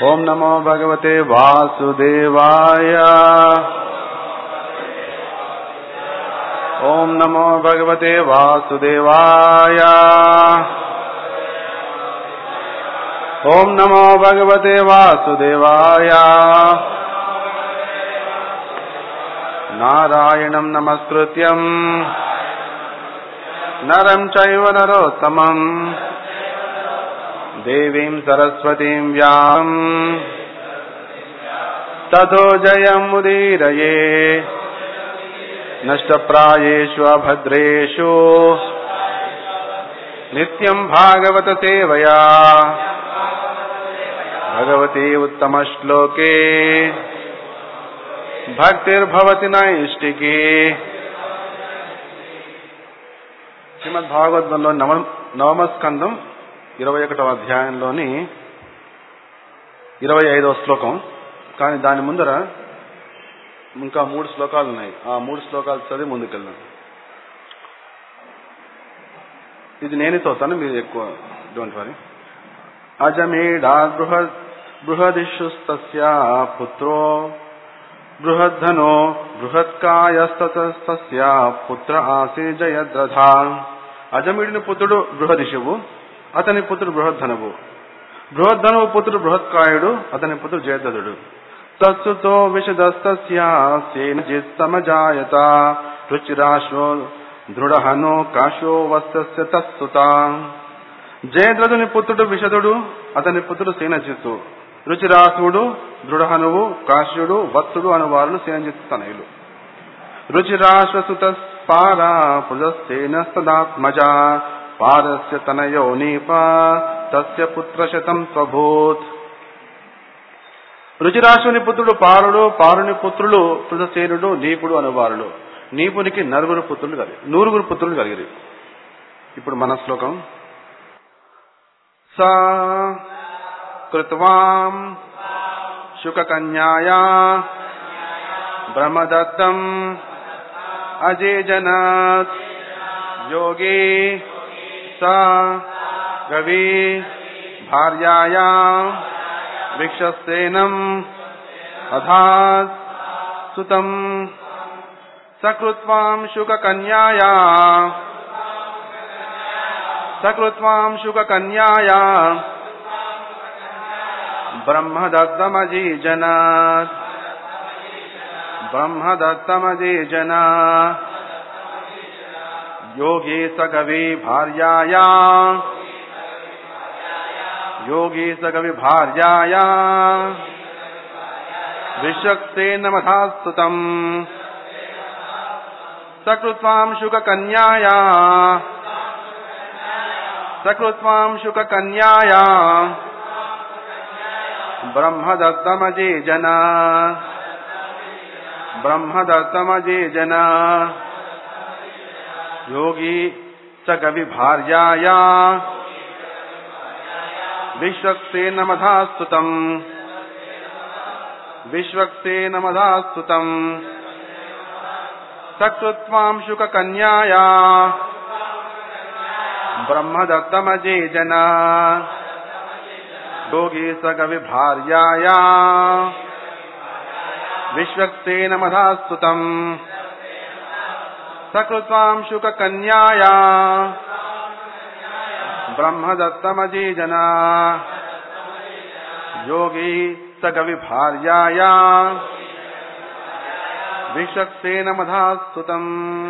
ॐ नमो भगवते वासुदेवाय ॐ नमो भगवते वासुदेवाय ॐ नमो भगवते वासुदेवाय नारायणं नमस्कृत्यम् नरं चैव नरोत्तमम् देवीं सरस्वतीं व्याम् ततो जयमुदीरये नष्टप्रायेषु अभद्रेषु नित्यं भागवतसेवया भगवती उत्तमश्लोके భక్తిర్భవతి నైష్టికి శ్రీమద్ భాగవతంలో నవ నవమ స్కందం ఇరవై ఒకటవ అధ్యాయంలోని ఇరవై ఐదవ శ్లోకం కానీ దాని ముందర ఇంకా మూడు శ్లోకాలు ఉన్నాయి ఆ మూడు శ్లోకాలు చదివి ముందుకెళ్దాం ఇది నేనే చదువుతాను మీరు ఎక్కువ డోంట్ వరీ అజమేడా బృహద్ బృహదిషుస్తస్య పుత్రో బృహద్ధనో బృహత్కాయస్తస్య పుత్ర ఆసీ జయద్రథ అజమీడిని పుత్రుడు బృహదిశువు అతని పుత్రుడు బృహద్ధనువు బృహద్ధనువు పుత్రుడు బృహత్కాయుడు అతని పుత్రుడు జయద్రథుడు తత్సుతో విషదస్తస్యేనజిత్తమజాయత రుచిరాశ్వో దృఢహనో కాశో వస్తస్య తత్సుత జయద్రథుని పుత్రుడు విషదుడు అతని పుత్రుడు సేనజిత్తు రుచిరాసుడు దృఢహనువు కాశ్యుడు వత్సుడు అను వారులు సేనజిత్తు తనయులు రుచిరాశ్వసుత పారా పుజస్సేనస్తదాత్మజ పారస్య తనయో నీప తస్య పుత్రశతం స్వభూత్ రుచిరాశుని పుత్రుడు పారుడు పారుని పుత్రులు పృథసేనుడు నీపుడు అనువారులు నీపునికి నలుగురు పుత్రులు కలిగి నూరుగురు పుత్రులు కలిగిరి ఇప్పుడు మన శ్లోకం సా కృత్వాం శుకకన్యాయా బ్రహ్మదత్తం అజేజనాత్ యోగే సా గవి భార్యాయా విక్షసేనం అధాత్ సుతం సకృత్వాం శుకకన్యాయా సకృత్వాం శుకకన్యాయా ब्रह्मदत्तमजीजनात् ब्रह्मदत्तमजीजना योगी सगवि भार्याया योगी सगवि भार्याया विश्वक्सेनमथास्तुतम् सकृत्वां शुककन्याया सकृत्वां शुककन्याया ब्रह्मदत्तमजे जना ब्रह्मदत्तमजे जना योगी स कविभार्याया विश्वक्सेनमधास्तुतम् विश्वक्सेनमधास्तुतम् सकृत्वां शुककन्याया ब्रह्मदत्तमजे जना योगी सगवि भार्याया विश्वक्सेन मधास्तुतम् सकृत्वां शुककन्याया ब्रह्मदत्तमजीजना योगी सगवि भार्याया विश्वक्सेन మధాస్తుతం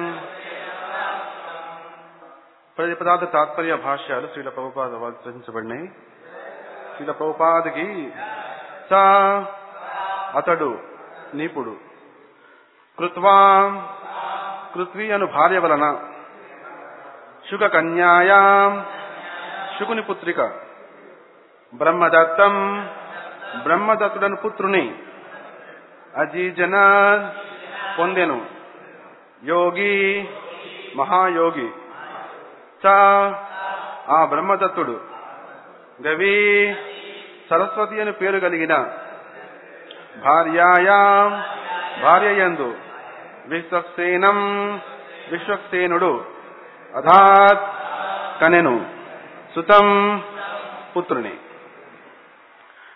ప్రతి పదార్థ తాత్పర్య భాష్యాలు శ్రీల ప్రభుపాద రచించబడినాయి శ్రీల ప్రభుపాదికి స అతడు నీపుడు కృత్వా కృత్వి అను భార్య వలన శుక కన్యాయా శుకుని పుత్రిక బ్రహ్మదత్తం బ్రహ్మదత్తుడను పుత్రుని అజీజన పొందెను యోగి మహాయోగి చ ఆ బ్రహ్మదత్తుడు గవి సరస్వతి అని పేరు కలిగిన భార్యాయా భార్యయందు విశ్వక్సేనం విశ్వక్సేనుడు అధాత్ కనెను సుతం పుత్రుని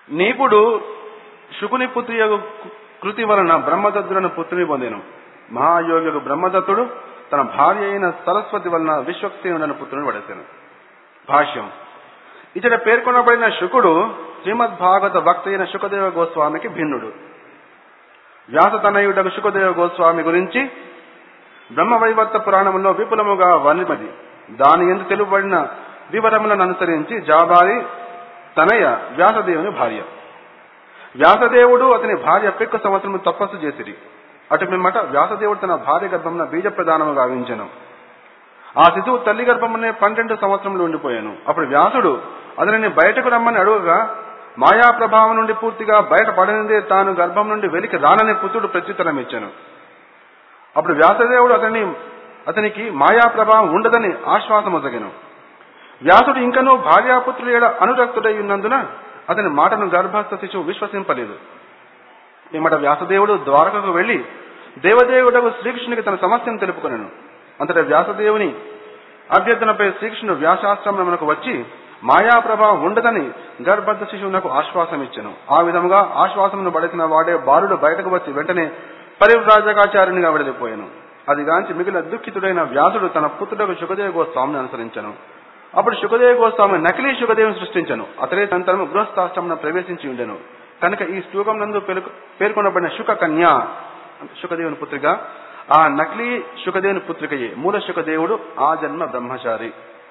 నీపుడు శుకుని పుత్రి యొక్క కృతి వలన బ్రహ్మదత్తులను పుత్రిని పొందాను మహాయోగి బ్రహ్మదత్తుడు తన భార్య అయిన సరస్వతి వలన విశ్వక్సేనుడను పుత్రుని పడేశాను భాష్యం ఇతడ పేర్కొనబడిన శుకుడు శ్రీమద్ భాగవత భక్త అయిన శుకదేవ గోస్వామికి భిన్నుడు వ్యాసతనయుడకు శుకదేవ గోస్వామి గురించి బ్రహ్మవైవర్త పురాణంలో విపులముగా వర్ణిమది దాని ఎందు తెలుపబడిన వివరములను అనుసరించి జాబారి తనయ వ్యాసదేవుని భార్య వ్యాసదేవుడు అతని భార్య పెక్కు సంవత్సరము తపస్సు చేసిరి అటు పిమ్మట వ్యాసదేవుడు తన భార్య గర్భమున బీజ ప్రదానము గావించెను ఆ శిశువు తల్లి గర్భమునే పన్నెండు సంవత్సరములు ఉండిపోయాను అప్పుడు వ్యాసుడు అతనిని బయటకు రమ్మని అడుగుగా మాయా ప్రభావం నుండి పూర్తిగా బయటపడనిదే తాను గర్భం నుండి వెలికి రానని పుత్రుడు ప్రత్యుత్తరం ఇచ్చాను అప్పుడు వ్యాసదేవుడు అతని అతనికి మాయా ప్రభావం ఉండదని ఆశ్వాసమొసగెను వ్యాసుడు ఇంకనూ భార్యాపుత్రుల ఏడ అనురక్తుడై ఉన్నందున అతని మాటను గర్భస్థ శిశువు విశ్వసింపలేదు పిమ్మట వ్యాసదేవుడు ద్వారకకు వెళ్లి దేవదేవుడకు శ్రీకృష్ణునికి తన సమస్యను తెలుపుకొనెను అంతటా వ్యాసదేవుని అభ్యర్థనపై శ్రీకృష్ణుడు వ్యాసాశ్రమమునకు వచ్చి మాయా ప్రభావం ఉండదని గర్భస్థ శిశువునకు ఆశ్వాసం ఇచ్చెను ఆ విధముగా ఆశ్వాసమును పడసిన వాడే బాలుడు బయటకు వచ్చి వెంటనే పరివ్రాజకాచార్యునిగా వెడలిపోయాను అది గాంచి మిగిలిన దుఃఖితుడైన వ్యాసుడు తన పుత్రుడకు శుకదేవ గోస్వామిని అనుసరించను అప్పుడు శుకదేవ గోస్వామి నకిలీ శుకదేవుని సృష్టించను అతడే తనంతరము గృహస్థాశ్రమం ప్రవేశించి ఉండెను కనుక ఈ శ్లోకం నందు పేర్కొ- పేర్కొనబడిన శుక కన్య శుకదేవుని పుత్రిక ఆ నకిలీ శుకదేవుని పుత్రికయే మూల శుకదేవుడు ఆ జన్మ బ్రహ్మచారి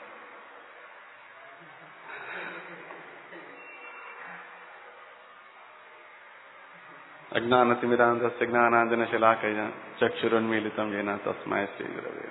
అజ్ఞానతిమిరాంతస్య జ్ఞానాంజన శిలాకయ చక్షురున్మీలితం ఏన తస్మై శ్రీ గురవే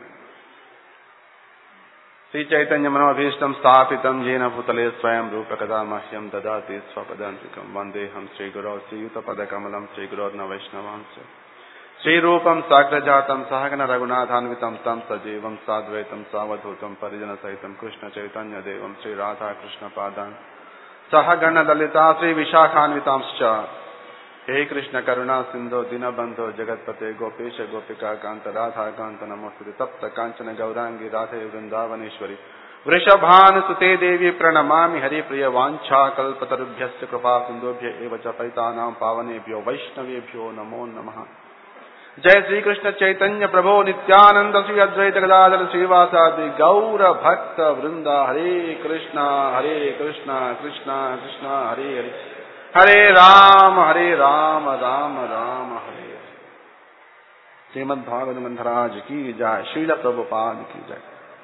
శ్రీ చైతన్యమనోభీష్టం స్థాపితం ఏన భూతలే స్వయం రూపకదా మహ్యం దదాతి స్వపదాంతికం వందేహం శ్రీగురౌ శ్రీయుతపదకమలం శ్రీగురోర్న వైష్ణవాంశ శ్రీరూపం సాగ్రజాతం సహగన రఘునాథాన్వితం తం సజీవం సాద్వైతం సావధూతం పరిజన సహితం కృష్ణ చైతన్య దేవం శ్రీ రాధాకృష్ణ పాదాన్ సహగణ లలితా శ్రీ విశాఖాన్వితాంశ్చ హే కృష్ణ కరుణా సింధో దీనబంధో జగత్పతే గోపేశ గోపికా కాంత రాధా కాంత నమోస్తుతి తప్త కాంచన గౌరాంగి రాధే వృందావనేశ్వరి వృషభానుసుతే దేవి ప్రణమామి హరిప్రియ వాంఛా కల్పతరుభ్యశ్చ కృపా సింధోభ్య ఏవ చ పైతానాం పావనేభ్యో వైష్ణవేభ్యో నమో నమః జయ శ్రీకృష్ణ చైతన్య ప్రభో నిత్యానంద శ్రీ అద్వైత గదాధర శ్రీవాసాది గౌర భక్త వృంద హరే కృష్ణ హరే కృష్ణ కృష్ణ కృష్ణ హరే హరే హరే రామ హరే రామ రామ రామ హరే హరే. శ్రీమద్ భాగవత మంధరాజ్ की जय శ్రీల ప్రభుపాద్ की जय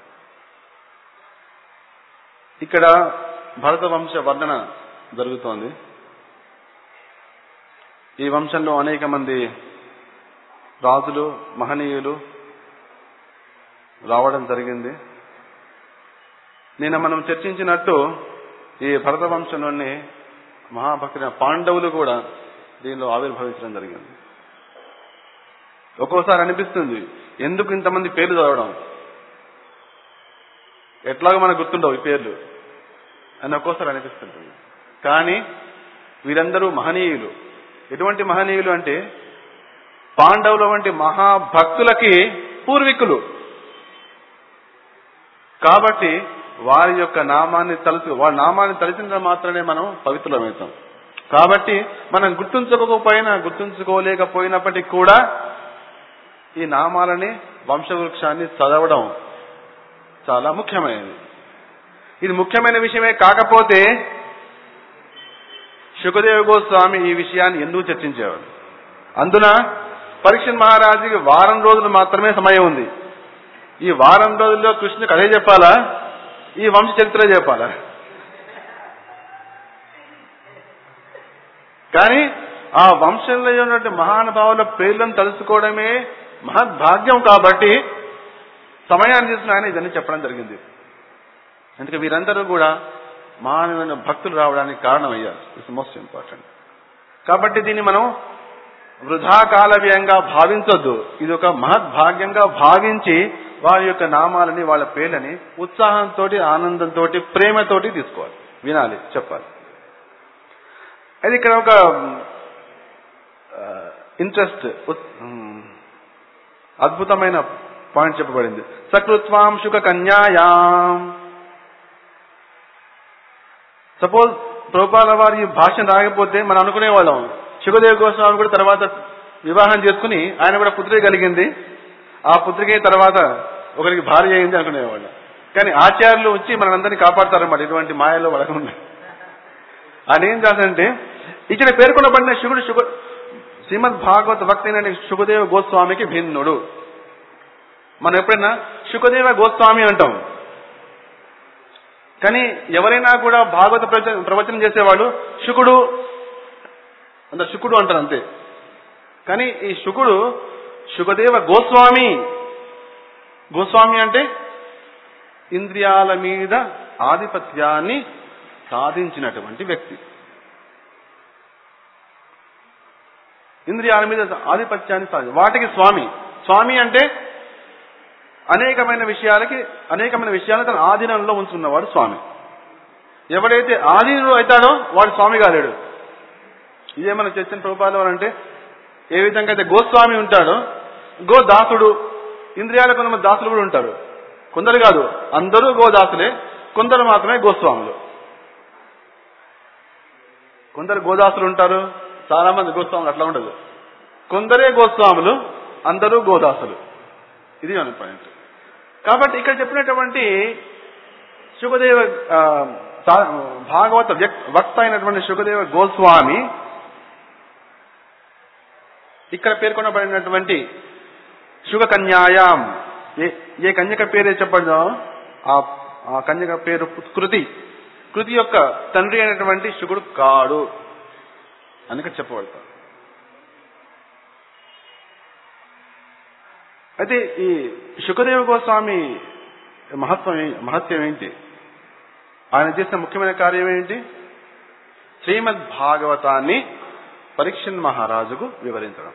ఇక్కడ భరత వంశ వర్ణన జరుగుతోంది ఈ వంశంలో అనేక మంది రాజులు మహనీయులు రావడం జరిగింది నిన్న మనం చర్చించినట్టు ఈ భరత వంశంలోని మహాభక్తులైన పాండవులు కూడా దీనిలో ఆవిర్భవించడం జరిగింది ఒక్కోసారి అనిపిస్తుంది ఎందుకు ఇంతమంది పేర్లు చదవడం ఎట్లాగో మనకు గుర్తుండవు ఈ పేర్లు అని ఒక్కోసారి అనిపిస్తుంటుంది కానీ వీరందరూ మహనీయులు ఎటువంటి మహనీయులు అంటే పాండవుల వంటి మహాభక్తులకి పూర్వీకులు కాబట్టి వారి యొక్క నామాన్ని తలుచు వారి నామాన్ని తలిచిన మాత్రమే మనం పవిత్రులమవుతాం కాబట్టి మనం గుర్తుంచుకోకపోయినా గుర్తుంచుకోలేకపోయినప్పటికీ కూడా ఈ నామాలని వంశవృక్షాన్ని చదవడం చాలా ముఖ్యమైనది ఇది ముఖ్యమైన విషయమే కాకపోతే శుకదేవ గోస్వామి ఈ విషయాన్ని ఎందుకు చర్చించేవాడు అందున పరీక్షణ్ మహారాజుకి వారం రోజులు మాత్రమే సమయం ఉంది ఈ వారం రోజుల్లో కృష్ణుకి అదే చెప్పాలా ఈ వంశ చరిత్ర చెప్పాలా కానీ ఆ వంశంలో ఉన్నటువంటి మహానుభావుల పేర్లను తలుసుకోవడమే మహద్భాగ్యం కాబట్టి సమయాన్ని తీసుకుని ఆయన ఇదన్నీ చెప్పడం జరిగింది అందుకే వీరందరూ కూడా మహానమైన భక్తులు రావడానికి కారణమయ్యారు ఇట్స్ మోస్ట్ ఇంపార్టెంట్ కాబట్టి దీన్ని మనం వృధా కాల వ్యయంగా భావించొద్దు ఇది ఒక మహద్భాగ్యంగా భావించి వారి యొక్క నామాలని వాళ్ళ పేర్లని ఉత్సాహంతో ఆనందంతో ప్రేమతోటి తీసుకోవాలి వినాలి చెప్పాలి అది ఇక్కడ ఒక ఇంట్రెస్ట్ అద్భుతమైన పాయింట్ చెప్పబడింది సకృత్వాం శుక కన్యాయాం సపోజ్ ప్రభుపాల వారి ఈ భాషను రాకపోతే మనం అనుకునేవాళ్ళం శుభదేవ గోస్వామి కూడా తర్వాత వివాహం చేసుకుని ఆయన కూడా పుత్రిక కలిగింది ఆ పుత్రిక తర్వాత ఒకరికి భార్య అయింది అనుకునేవాళ్ళం కానీ ఆచార్యులు వచ్చి మనందరినీ కాపాడతారన్నమాట ఇటువంటి మాయలో పడకుండా ఆయన ఏం చేస్తాడంటే ఇక్కడ పేర్కొనబడిన శివుడు శుభ శ్రీమద్ భాగవత భక్తి అయిన శుభదేవ గోస్వామికి భిన్నుడు మనం ఎప్పుడైనా శుకదేవ గోస్వామి అంటాం కానీ ఎవరైనా కూడా భాగవత ప్రవచ- ప్రవచనం చేసేవాడు శుకుడు అంత శుకుడు అంటారు అంతే కానీ ఈ శుకుడు శుకదేవ గోస్వామి గోస్వామి అంటే ఇంద్రియాల మీద ఆధిపత్యాన్ని సాధించినటువంటి వ్యక్తి ఇంద్రియాల మీద ఆధిపత్యాన్ని సాధి వాటికి స్వామి స్వామి అంటే అనేకమైన విషయాలకి అనేకమైన విషయాలను తన ఆధీనంలో ఉంచుకున్నవాడు స్వామి ఎవడైతే ఆధీనంలో అవుతాడో వాడు స్వామి కాలేడు ఇదే మన చర్చన ప్రభుపాద అంటే ఏ విధంగా అయితే గోస్వామి ఉంటాడో గోదాసుడు ఇంద్రియాల కొంతమంది దాసులు కూడా ఉంటారు కొందరు కాదు అందరూ గోదాసులే కొందరు మాత్రమే గోస్వాములు కొందరు గోదాసులు ఉంటారు చాలా మంది గోస్వాములు అట్లా ఉండదు కొందరే గోస్వాములు అందరూ గోదాసులు ఇది మన పాయింట్ కాబట్టి ఇక్కడ చెప్పినటువంటి శుభదేవ ఆ, సా- భాగవత వ్యక్- వక్త అయినటువంటి శుభదేవ గోస్వామి ఇక్కడ పేర్కొనబడినటువంటి శుగ కన్యాయాం ఏ ఏ కన్యక పేరు చెప్పడో ఆ ఆ కన్యక పేరు కృతి కృతి యొక్క తండ్రి అయినటువంటి శుకుడు కాడు అని ఇక్కడ చెప్పబడతారు అయితే ఈ శుకదేవ గోస్వామి మహత్వం ఏ- మహత్యం ఏంటి ఆయన చేసిన ముఖ్యమైన కార్యం ఏంటి శ్రీమద్ భాగవతాన్ని పరీక్షన్ మహారాజుకు వివరించడం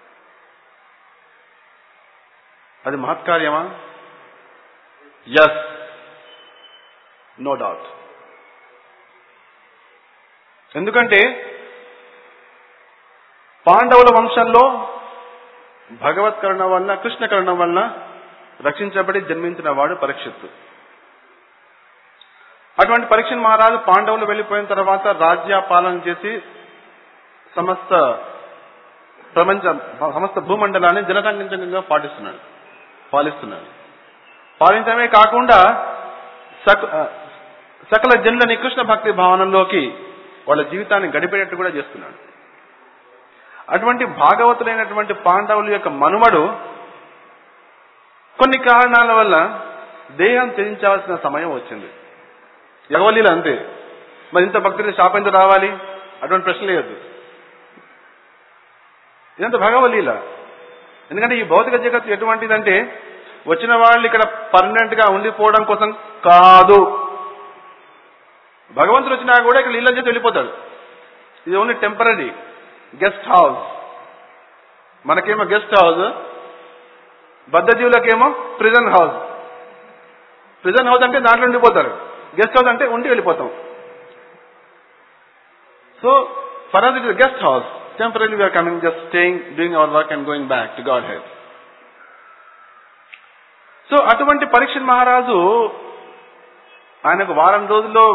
అది మహత్కార్యమా ఎస్ నో డౌట్ ఎందుకంటే పాండవుల వంశంలో భగవత్ కరుణ వలన కృష్ణ కరుణ వలన రక్షించబడి జన్మించిన వాడు పరీక్షిత్తు అటువంటి పరీక్ష మహారాజు పాండవులు వెళ్లిపోయిన తర్వాత రాజ్య పాలన చేసి సమస్త ప్రపంచ సమస్త భూమండలాన్ని జనరంజకంగా పాటిస్తున్నాడు పాలిస్తున్నాడు పాలించడమే కాకుండా సక- ఆ, సకల జనులని కృష్ణ భక్తి భావనలోకి వాళ్ళ జీవితాన్ని గడిపేటట్టు కూడా చేస్తున్నాడు అటువంటి భాగవతులైనటువంటి పాండవుల యొక్క మనుమడు కొన్ని కారణాల వల్ల దేహం త్యజించాల్సిన సమయం వచ్చింది ఎగవలీలు అంతే మరి ఇంత భక్తులు శాపంతో రావాలి అటువంటి ప్రశ్న లేదు ఇదంతా భగవలీల ఎందుకంటే ఈ భౌతిక జగత్తు ఎటువంటిదంటే వచ్చిన వాళ్ళు ఇక్కడ పర్మనెంట్ గా ఉండిపోవడం కోసం కాదు భగవంతుడు వచ్చినా కూడా ఇక్కడ ఇళ్ళ చేసి వెళ్ళిపోతాడు ఇది ఓన్లీ టెంపరీ గెస్ట్ హౌస్ మనకేమో గెస్ట్ హౌస్ బద్ధజీవులకేమో ప్రిజన్ హౌస్ ప్రిజన్ హౌస్ అంటే దాంట్లో ఉండిపోతారు గెస్ట్ హౌస్ అంటే ఉండి వెళ్ళిపోతాం so for us it is guest house temporary we are coming just staying doing our work and going back to godhead so అటువంటి పరీక్ష మహారాజు ఆయనకు వారం రోజుల్లో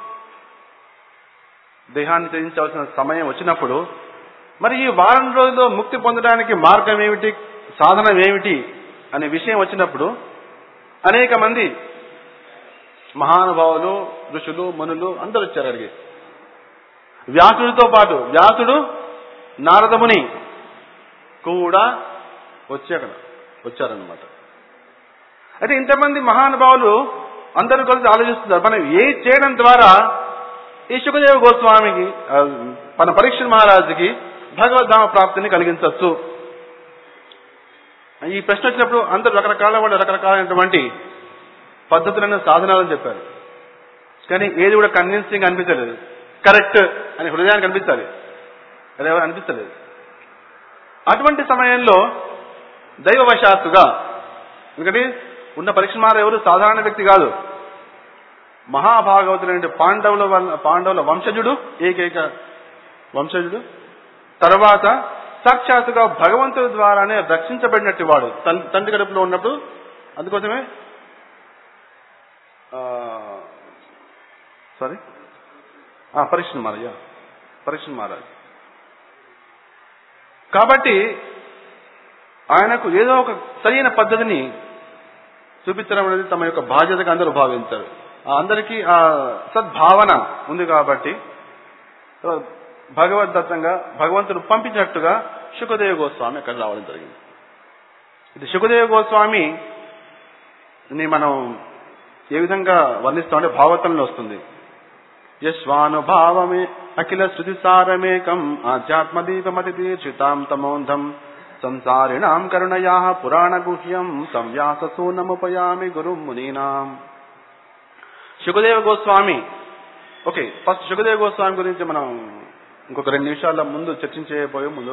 దేహాన్ని త్యజించాల్సిన సమయం వచ్చినప్పుడు మరి ఈ వారం రోజుల్లో ముక్తి పొందడానికి మార్గం ఏమిటి సాధనం ఏమిటి అనే విషయం వచ్చినప్పుడు అనేక మంది మహానుభావులు ఋషులు మనులు అందరూ వచ్చారు అడిగి వ్యాసుడితో పాటు వ్యాసుడు నారదముని కూడా వచ్చి అక్కడ వచ్చారనమాట అయితే ఇంతమంది మహానుభావులు అందరూ కలిసి ఆలోచిస్తున్నారు మనం ఏ చేయడం ద్వారా ఈ శుకదేవ గోస్వామికి ఆ, మన పరీక్ష మహారాజుకి భగవద్ధామ ప్రాప్తిని కలిగించవచ్చు ఈ ప్రశ్న వచ్చినప్పుడు అందరూ రకరకాల వాళ్ళు రకరకాలైనటువంటి పద్ధతులను సాధనాలను చెప్పారు కానీ ఏది కూడా కన్విన్సింగ్ అనిపించలేదు కరెక్ట్ అని హృదయానికి అనిపించాలి అది ఎవరు అనిపించలేదు అటువంటి సమయంలో దైవవశాత్తుగా ఎందుకంటే ఉన్న పరీక్షమార ఎవరు సాధారణ వ్యక్తి కాదు మహాభాగవతులైన పాండవుల వల్ల పాండవుల వంశజుడు ఏకైక వంశజుడు తర్వాత సాక్షాత్తుగా భగవంతుడి ద్వారానే రక్షించబడినట్టు వాడు తన్- తండ్రి కడుపులో ఉన్నప్పుడు అందుకోసమే సారీ ఆ, పరీక్ష మహారాజ్ పరీక్ష మహారాజ్ కాబట్టి ఆయనకు ఏదో ఒక సరైన పద్ధతిని చూపించడం అనేది తమ యొక్క బాధ్యతగా అందరూ భావించారు ఆ అందరికీ ఆ సద్భావన ఉంది కాబట్టి సో భగవద్దత్తంగా భగవంతుడు పంపించినట్టుగా శుకదేవ గోస్వామి అక్కడ రావడం జరిగింది ఇది శుకదేవ గోస్వామి ని మనం ఏ విధంగా వర్ణిస్తామంటే భాగవతంలో వస్తుంది యశ్వానుభావమే అఖిల శృతి సారమేకం ఆధ్యాత్మదీపమతి తీర్చితాం తమోంధం సంసారిణాం కరుణయా పురాణ గుహ్యం సంవ్యాసూనముపయామి గురు మునీనాం శుకదేవ గోస్వామి ఓకే ఫస్ట్ శుకదేవ గోస్వామి గురించి మనం ఇంకొక రెండు నిమిషాల ముందు చర్చించబోయే ముందు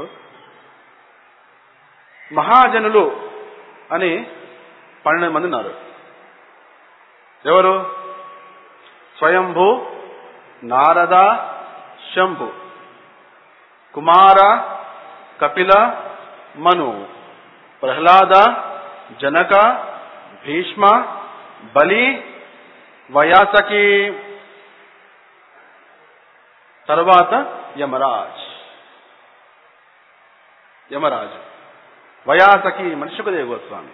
మహాజనులు అని పన్నెండు మంది ఉన్నారు ఎవరు స్వయంభూ నారద శంభు కుమార కపిల మను ప్రహ్లాద జనక భీష్మ బలి వయాసకి తర్వాత యమరాజ్ యమరాజు వయాసకి మనుషుకదేవ గోస్వామి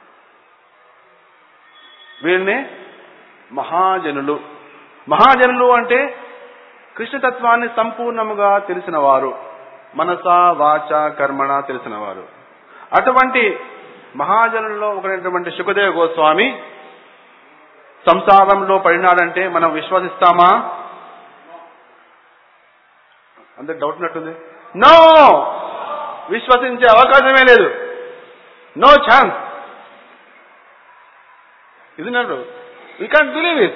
వీరిని మహాజనులు మహాజనులు అంటే కృష్ణతత్వాన్ని సంపూర్ణముగా తెలిసిన వారు మనస వాచ కర్మణ తెలిసిన వారు అటువంటి మహాజనుల్లో ఒకరైనటువంటి శుకదేవ గోస్వామి సంసారంలో పడినాడంటే మనం విశ్వసిస్తామా అందరికి డౌట్ ఉన్నట్టుంది నో విశ్వసించే అవకాశమే లేదు నో ఛాన్స్ ఇది నన్ను వీ కాంట్ బిలీవ్ ఇట్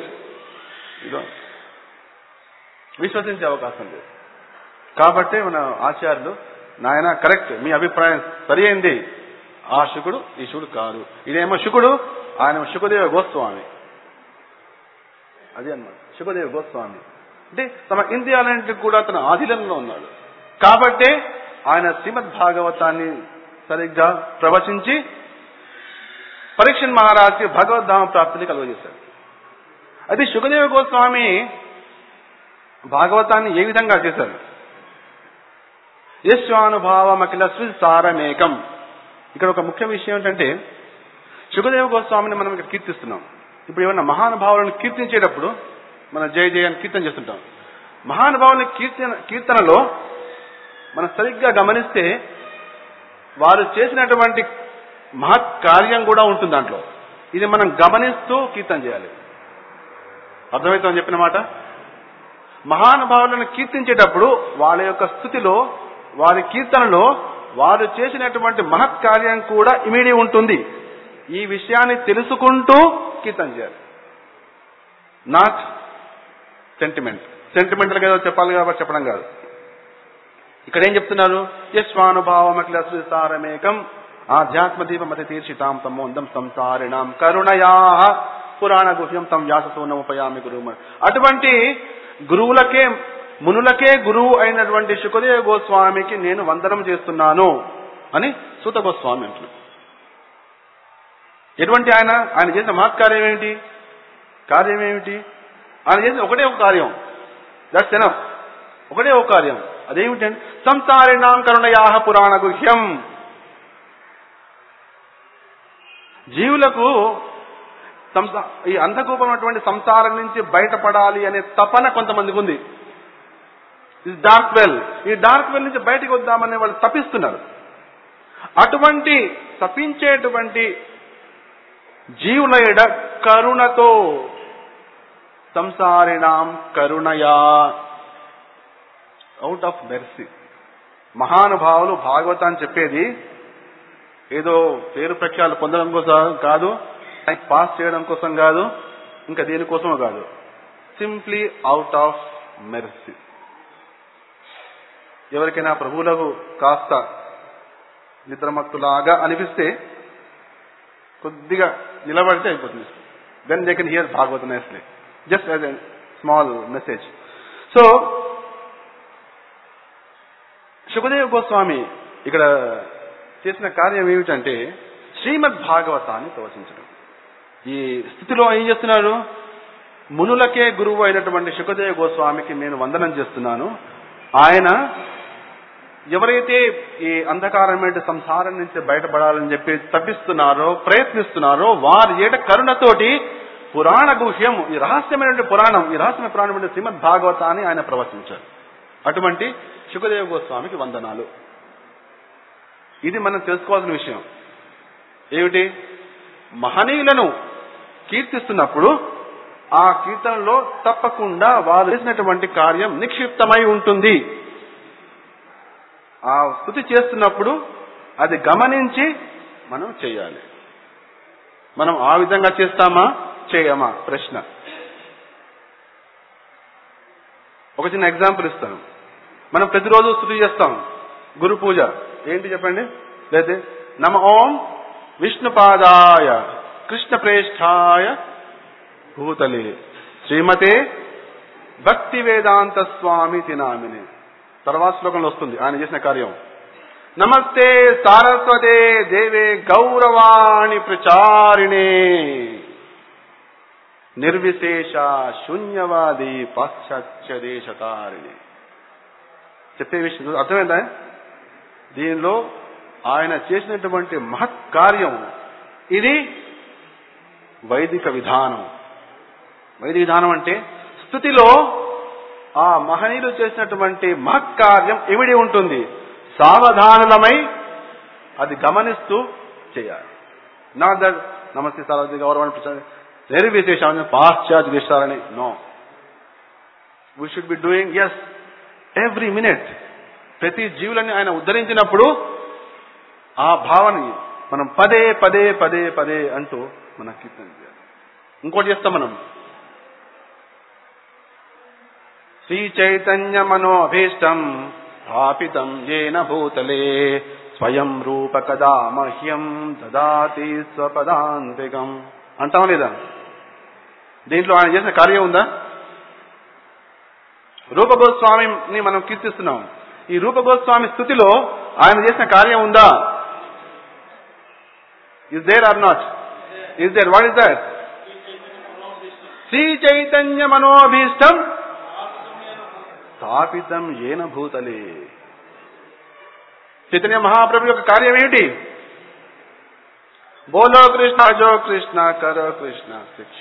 విశ్వసించే అవకాశం లేదు కాబట్టి మన ఆచార్యులు నాయన కరెక్ట్ మీ అభిప్రాయం సరి అయింది ఆ శుకుడు ఈ శుకుడు కాదు ఇదేమో శుకుడు ఆయన శుకదేవ గోస్వామి అదే అన్నమాట శుకదేవ గోస్వామి అంటే తమ ఇంద్రియాలన్నింటికి కూడా తన ఆధీనంలో ఉన్నాడు కాబట్టే ఆయన శ్రీమద్ భాగవతాన్ని సరిగ్గా ప్రవచించి పరీక్షన్ మహారాజ్కి భగవద్ధామ ప్రాప్తిని కలుగజేశాడు అది శుకదేవ గోస్వామి భాగవతాన్ని ఏ విధంగా చేశారు యశ్వానుభావమఖిల సారమేకం ఇక్కడ ఒక ముఖ్య విషయం ఏంటంటే శుకదేవ గోస్వామిని మనం ఇక్కడ కీర్తిస్తున్నాం ఇప్పుడు ఏమన్నా మహానుభావులను కీర్తించేటప్పుడు మన జయ జయ అని కీర్తన చేస్తుంటాం మహానుభావుని కీర్తన కీర్తనలో మనం సరిగ్గా గమనిస్తే వారు చేసినటువంటి మహత్ కార్యం కూడా ఉంటుంది దాంట్లో ఇది మనం గమనిస్తూ కీర్తన చేయాలి అర్థమవుతుందని చెప్పిన మాట మహానుభావులను కీర్తించేటప్పుడు వాళ్ళ యొక్క స్థుతిలో వారి కీర్తనలో వారు చేసినటువంటి మహత్ కార్యం కూడా ఇమిడి ఉంటుంది ఈ విషయాన్ని తెలుసుకుంటూ కీర్తన చేయాలి నాట్ సెంటిమెంట్ సెంటిమెంటల్ ఏదో చెప్పాలి కాబట్టి చెప్పడం కాదు ఇక్కడ ఏం చెప్తున్నారు యశ్వానుభావం అఖిల సారమేకం ఆధ్యాత్మ దీపమతి తీర్చితాం తమోందం సంసారిణాం కరుణయా పురాణ గుహ్యం తం వ్యాససూనముపయామి గురువు అటువంటి గురువులకే మునులకే గురువు అయినటువంటి శుకదేవ గోస్వామికి నేను వందనం చేస్తున్నాను అని సూత గోస్వామి అంటున్నాడు ఎటువంటి ఆయన ఆయన చేసిన మహత్కార్యం ఏమిటి కార్యం ఏమిటి ఆయన చేసిన ఒకటే ఒక కార్యం దట్స్ ఎనఫ్ ఒకటే ఒక కార్యం అదేమిటంటే సంసారిణాం కరుణయాహ పురాణ గుహ్యం జీవులకు సంసా ఈ అంధకూపమైనటువంటి సంసారం నుంచి బయటపడాలి అనే తపన కొంతమందికి ఉంది ఇది డార్క్ వెల్ ఈ డార్క్ వెల్ నుంచి బయటకు వద్దామని వాళ్ళు తపిస్తున్నారు అటువంటి తపించేటువంటి జీవుల ఎడ కరుణతో సంసారిణాం కరుణయా అవుట్ ఆఫ్ మెర్సీ మహానుభావులు భాగవతాన్ని చెప్పేది ఏదో పేరు ప్రఖ్యాలు పొందడం కోసం కాదు పాస్ చేయడం కోసం కాదు ఇంకా దేనికోసమో కాదు సింప్లీ అవుట్ ఆఫ్ మెర్సీ ఎవరికైనా ప్రభువులకు కాస్త నిద్రమత్తులాగా అనిపిస్తే కొద్దిగా నిలబడితే అయిపోతుంది then they can hear Bhagavata nicely just as a small message so Sukhdev Goswami ఇక్కడ చేసిన కార్యం ఏమిటంటే శ్రీమద్ భాగవతాన్ని ప్రవచించడం ఈ స్థితిలో ఏం చేస్తున్నారు మునులకే గురువు అయినటువంటి సుఖదేవ గోస్వామికి నేను వందనం చేస్తున్నాను ఆయన ఎవరైతే ఈ అంధకారమైన సంసారం నుంచి బయటపడాలని చెప్పి తప్పిస్తున్నారో ప్రయత్నిస్తున్నారో వారి ఏట కరుణతోటి పురాణ గుహ్యం ఈ రహస్యమైనటువంటి పురాణం ఈ రహస్యమైన పురాణం శ్రీమద్ భాగవతాన్ని ఆయన ప్రవచించారు అటువంటి సుఖదేవ గోస్వామికి వందనాలు ఇది మనం తెలుసుకోవాల్సిన విషయం ఏమిటి మహనీయులను కీర్తిస్తున్నప్పుడు ఆ కీర్తనలో తప్పకుండా వారు చేసినటువంటి కార్యం నిక్షిప్తమై ఉంటుంది ఆ స్థుతి చేస్తున్నప్పుడు అది గమనించి మనం చేయాలి మనం ఆ విధంగా చేస్తామా చేయమా ప్రశ్న ఒక చిన్న ఎగ్జాంపుల్ ఇస్తాను మనం ప్రతిరోజు స్థుతి చేస్తాం గురు పూజ ఏంటి చెప్పండి లేదా నమ ఓం విష్ణుపాదాయ కృష్ణ ప్రేష్ఠాయ భూతలే శ్రీమతే భక్తి వేదాంత స్వామి తినామిని తర్వాత శ్లోకంలో వస్తుంది ఆయన చేసిన కార్యం నమస్తే సారస్వతే దేవే గౌరవాణి ప్రచారిణే నిర్విశేష శూన్యవాది పాశ్చాత్య దేశతారిణి చెప్పే విషయం అర్థమైందా దీనిలో ఆయన చేసినటువంటి మహత్ కార్యం ఇది వైదిక విధానం వైదిక విధానం అంటే స్థుతిలో ఆ మహనీయులు చేసినటువంటి మహత్కార్యం ఇమిడి ఉంటుంది సావధానులమై అది గమనిస్తూ చేయాలి నా దట్ నమస్తే సారథి గౌరవాన్ని వెరీ విశేషం పాశ్చాత్య దేశాలని no we should be doing yes every minute ప్రతి జీవులని ఆయన ఉద్ధరించినప్పుడు ఆ భావని మనం పదే పదే పదే పదే అంటూ మన కీర్తన చేయాలి ఇంకోటి చేస్తాం మనం శ్రీ చైతన్య మనోభీష్టం స్థాపితం ఏన భూతలే స్వయం రూప కదా మహ్యం దదాతి స్వపదాంతికం అంటాం లేదా దీంట్లో ఆయన చేసిన కార్యం ఉందా రూపగోస్వామిని మనం కీర్తిస్తున్నాం ఈ రూపగోస్వామి స్థుతిలో ఆయన చేసిన కార్యం ఉందా is there or not is there what is that Shri Chaitanya మనోభీష్టం స్థాపితం ఏన భూతలే చైతన్య మహాప్రభు యొక్క కార్యం ఏమిటి బోలో కృష్ణ జో కృష్ణ కరో కృష్ణ శిక్ష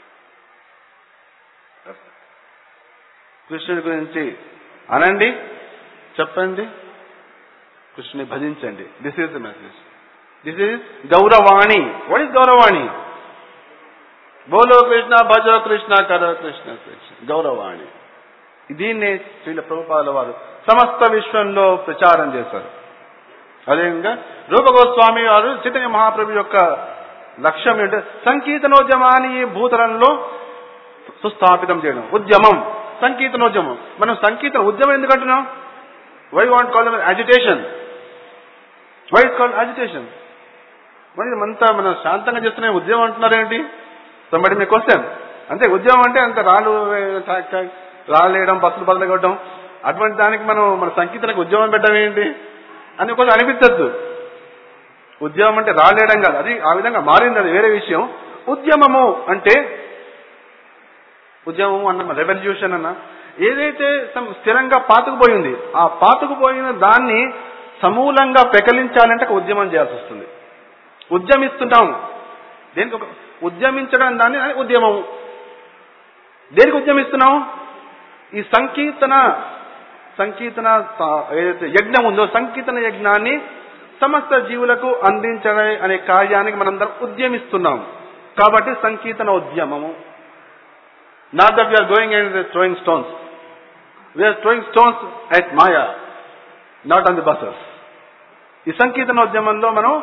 కృష్ణుడి గురించి అనండి చెప్పండి కృష్ణుని భజించండి this is the message this is Gauravani what is Gauravani బోలో కృష్ణ భజో కృష్ణ కరో కృష్ణ శిక్ష గౌరవాణి దీన్నే శ్రీల ప్రభుపాదుల వారు సమస్త విశ్వంలో ప్రచారం చేశారు అదేవిధంగా రూపగోస్వామి వారు చైతన్య మహాప్రభు యొక్క లక్ష్యం ఏంటంటే సంకీర్తనోద్యమాన్ని ఈ భూతలంలో సుస్థాపితం చేయడం ఉద్యమం సంకీర్తనోద్యమం మనం సంకీర్తన ఉద్యమం ఎందుకు అంటున్నాం why want call agitation why is called agitation మరి అంతా మనం శాంతంగా చేస్తున్న ఉద్యమం అంటున్నారేంటి సంబడి మీ క్వశ్చన్ అంతే ఉద్యమం అంటే అంత రాళ్ళు రాళ్ళు వేయడం బస్సులు బదులు కొట్టడం అటువంటి దానికి మనం మన సంకీర్తనకు ఉద్యమం పెట్టడం ఏంటి అని కొంచెం అనిపించద్దు ఉద్యమం అంటే రాలేయడం కాదు అది ఆ విధంగా మారింది అది వేరే విషయం ఉద్యమము అంటే ఉద్యమము అన్న రెవల్యూషన్ అన్న ఏదైతే స్థిరంగా పాతుకుపోయింది ఆ పాతుకుపోయిన దాన్ని సమూలంగా పెకలించాలంటే ఒక ఉద్యమం చేయాల్సి వస్తుంది ఉద్యమిస్తుంటాం దేనికి ఒక ఉద్యమించడం దాన్ని ఉద్యమము దేనికి ఉద్యమిస్తున్నాం ఈ సంకీర్తన సంకీర్తన ఏదైతే యజ్ఞం ఉందో సంకీర్తన యజ్ఞాన్ని సమస్త జీవులకు అందించడం అనే కార్యానికి మనందరం ఉద్యమిస్తున్నాం కాబట్టి సంకీర్తన ఉద్యమము not that we are going and throwing stones we are throwing stones at maya not on the buses ఈ సంకీర్తన ఉద్యమంలో మనం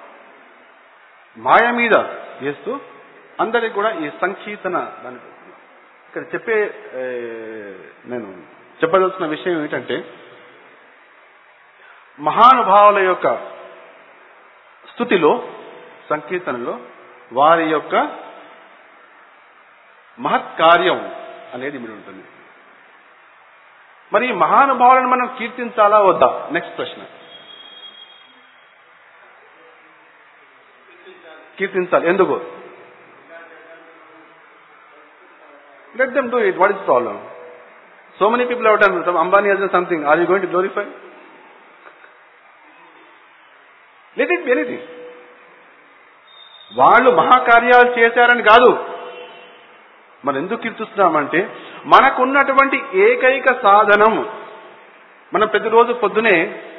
మాయ మీద వేస్తూ అందరికి కూడా ఈ సంకీర్తన దాని ఇక్కడ చెప్పే నేను చెప్పదలుచున్న విషయం ఏమిటంటే మహానుభావుల యొక్క స్థుతిలో సంకీర్తనలో వారి యొక్క మహత్కార్యం అనేది ఇమిడి ఉంటుంది మరి ఈ మహానుభావులను మనం కీర్తించాలా వద్దా నెక్స్ట్ ప్రశ్న కీర్తించాలి ఎందుకు Let them do it. What is the problem? So many people have done. Some Ambani has done something. Are you going to glorify? Let it be anything. వాళ్ళు మహాకార్యాలు చేశారని కాదు మనం ఎందుకు కీర్తిస్తున్నామంటే మనకున్నటువంటి ఏకైక సాధనం మనం ప్రతిరోజు పొద్దునే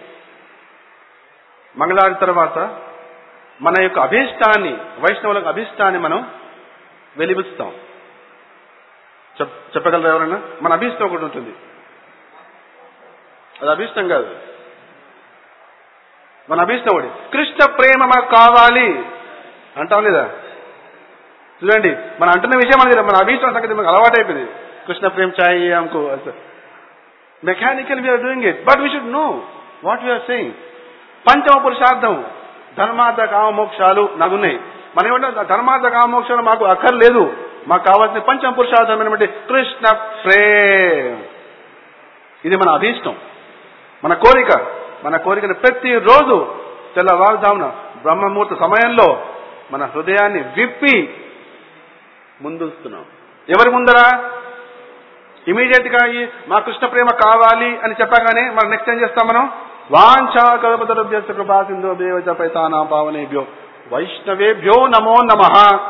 మంగళవారం తర్వాత మన యొక్క అభీష్టాన్ని వైష్ణవులకు అభీష్టాన్ని మనం వెలిపిస్తాం చెప్ చెప్పగలరా ఎవరన్నా మన అభీష్టం ఒకటి ఉంటుంది అది అభీష్టం కాదు మన అభీష్టం ఒకటి కృష్ణ ప్రేమ మనకు కావాలి అంటాం లేదా చూడండి మనం అంటున్న విషయం మనకి మన అభీష్టం సంగతి మనకు అలవాటైపోయింది కృష్ణ ప్రేమ చాయ్ అంకో mechanical we are doing it but we should know what we are saying పంచమ పురుషార్థం ధర్మార్థ కామమోక్షాలు నాకున్నాయి మనం ఏమంటే ధర్మార్థ కామమోక్షాలు మాకు అక్కర్లేదు మాకు కావాల్సిన పంచమ పురుషార్థం ఏమంటే కృష్ణ ప్రేమ్ ఇది మన అభీష్టం మన కోరిక మన కోరికను ప్రతిరోజు తెల్లవారుజామున బ్రహ్మముహూర్త సమయంలో మన హృదయాన్ని విప్పి ముందుస్తున్నాం ఎవరి ముందరా ఇమీడియట్ గా ఈ మా కృష్ణ ప్రేమ కావాలి అని చెప్పగానే మనం నెక్స్ట్ ఏం చేస్తాం మనం వాంఛా కల్పతరుభ్యస్త కృపా సింధు దేవచ పైతానా పావనేభ్యో వైష్ణవేభ్యో నమో నమ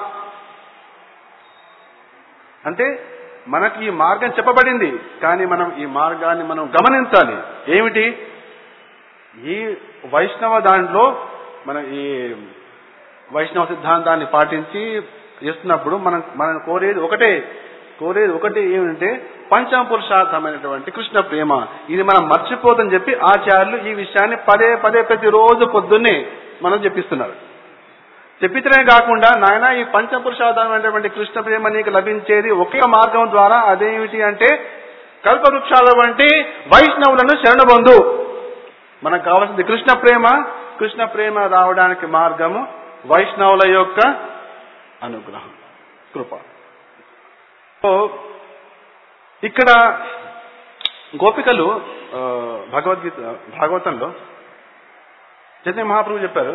అంటే మనకి ఈ మార్గం చెప్పబడింది కానీ మనం ఈ మార్గాన్ని మనం గమనించాలి ఏమిటి ఈ వైష్ణవ దాంట్లో మనం ఈ వైష్ణవ సిద్ధాంతాన్ని పాటించి చేస్తున్నప్పుడు మనం మనం కోరేది ఒకటే కోరేది ఒకటి ఏమిటంటే పంచమ పురుషార్థమైనటువంటి కృష్ణ ప్రేమ ఇది మనం మర్చిపోదని చెప్పి ఆచార్యులు ఈ విషయాన్ని పదే పదే ప్రతిరోజు పొద్దున్నే మనం చెప్పిస్తున్నారు చెప్పించడమే కాకుండా నాయన ఈ పంచపురుషార్థమైనటువంటి కృష్ణ ప్రేమ నీకు లభించేది ఒకే మార్గం ద్వారా అదేమిటి అంటే కల్పవృక్షాల వంటి వైష్ణవులను శరణబంధు మనకు కావాల్సింది కృష్ణ ప్రేమ కృష్ణ ప్రేమ రావడానికి మార్గము వైష్ణవుల యొక్క అనుగ్రహం కృప సో ఇక్కడ గోపికలు ఆ, భగవద్గీత భాగవతంలో చైతన్య మహాప్రభు చెప్పారు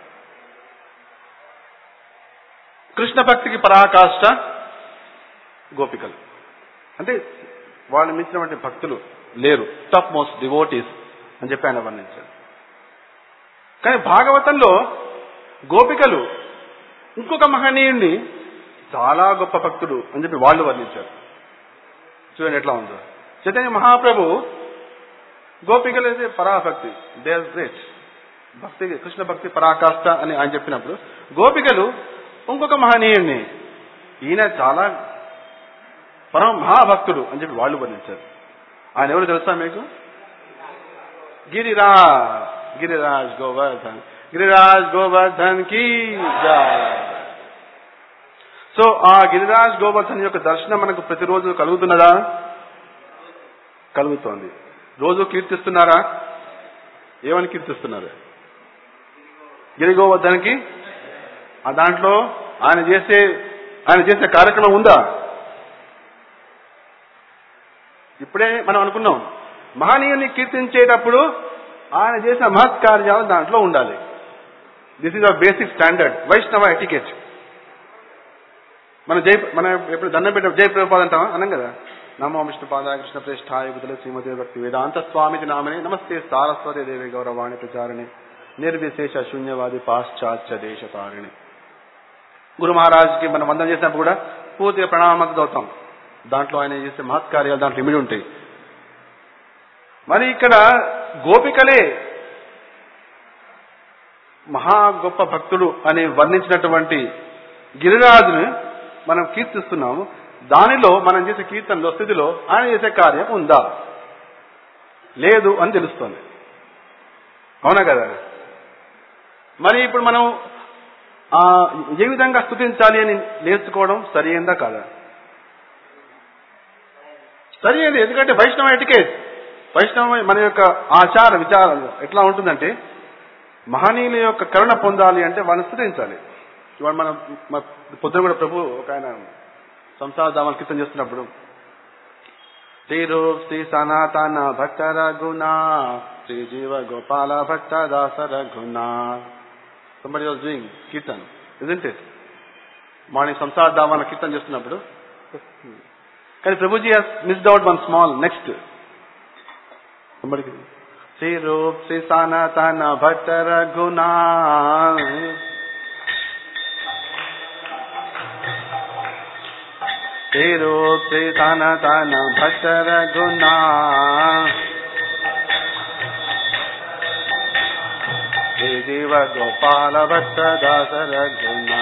కృష్ణ భక్తికి పరాకాష్ట గోపికలు అంటే వాళ్ళు మించినటువంటి భక్తులు లేరు టాప్ మోస్ట్ డివోటీస్ అని చెప్పి ఆయన వర్ణించారు కానీ భాగవతంలో గోపికలు ఇంకొక మహనీయుణ్ణి చాలా గొప్ప భక్తుడు అని చెప్పి వాళ్ళు వర్ణించారు చూడండి ఎట్లా ఉందో చైతన్య మహాప్రభు గోపికలు అయితే పరాభక్తి దే ఆర్ గ్రేట్ భక్తి కృష్ణ భక్తి పరాకాష్ట అని ఆయన చెప్పినప్పుడు గోపికలు ఇంకొక మహనీయుణ్ణి ఈయన చాలా పరమ మహాభక్తుడు అని చెప్పి వాళ్ళు వర్ణించారు ఆయన ఎవరు తెలుసా మీకు గిరిరా గిరిరాజ్ గోవర్ధన్ గిరిరాజ్ గోవర్ధన్ కి జై. సో ఆ గిరిరాజ్ గోవర్ధన్ యొక్క దర్శనం మనకు ప్రతిరోజు కలుగుతున్నదా కలుగుతోంది రోజు కీర్తిస్తున్నారా ఏమని కీర్తిస్తున్నారు గిరి గోవర్ధన్కి ఆ దాంట్లో ఆయన చేసే ఆయన చేసే కార్యక్రమం ఉందా ఇప్పుడే మనం అనుకున్నాం మహనీయుని కీర్తించేటప్పుడు ఆయన చేసిన మహత్ కార్యాలు దాంట్లో ఉండాలి this is a basic standard Vaishnava etiquette మన జై మన ఎప్పుడు దండం పెట్టే జై ప్రభుపాద అంటామా అన్నాం కదా నమో విష్ణు పాదాయ కృష్ణ ప్రేష్ఠాయ విధుల శ్రీమతి భక్తి వేదాంత స్వామికి నామని నమస్తే సారస్వతి దేవి గౌరవాణి ప్రచారిణి నిర్విశేష శూన్యవాది పాశ్చాత్య దేశకారిణి గురు మహారాజ్కి మనం వందన చేసినప్పుడు కూడా పూర్తిగా ప్రణామకు అవుతాం దాంట్లో ఆయన చేసే మహత్కార్యాలు దాంట్లో ఇమిడి ఉంటాయి మరి ఇక్కడ గోపికలే మహా గొప్ప భక్తుడు అని వర్ణించినటువంటి గిరిరాజుని మనం కీర్తిస్తున్నాము దానిలో మనం చేసే కీర్తనలో స్థితిలో ఆయన చేసే కార్యం ఉందా లేదు అని తెలుస్తోంది అవునా కదా మరి ఇప్పుడు మనం ఆ ఏ విధంగా స్థుతించాలి అని నేర్చుకోవడం సరి అయిందా కాదా సరి అయింది ఎందుకంటే వైష్ణవ ఎటికేట్ వైష్ణవ మన యొక్క ఆచార విచారం ఎట్లా ఉంటుందంటే మహనీయుల యొక్క కరుణ పొందాలి అంటే వాళ్ళని స్థుతించాలి ఇవాళ మన మన పొద్దున కూడా ప్రభు ఒక ఆయన సంసార దామాలు కీర్తన చేస్తున్నప్పుడు శ్రీరూ శ్రీ సనాతన భక్త రఘునా శ్రీ జీవ Gopala Bhatta Dasa Raghuna somebody was doing kirtan isn't it morning సంసార దామాల కీర్తన చేస్తున్నప్పుడు కానీ ప్రభుజీ has missed out one small next Shri Rup Shri Sanatana Bhatta రఘునా Shri Rup Shri Sanatana Bhatta రఘునా Shri జీవ గోపాల భట్ట దాస రఘునా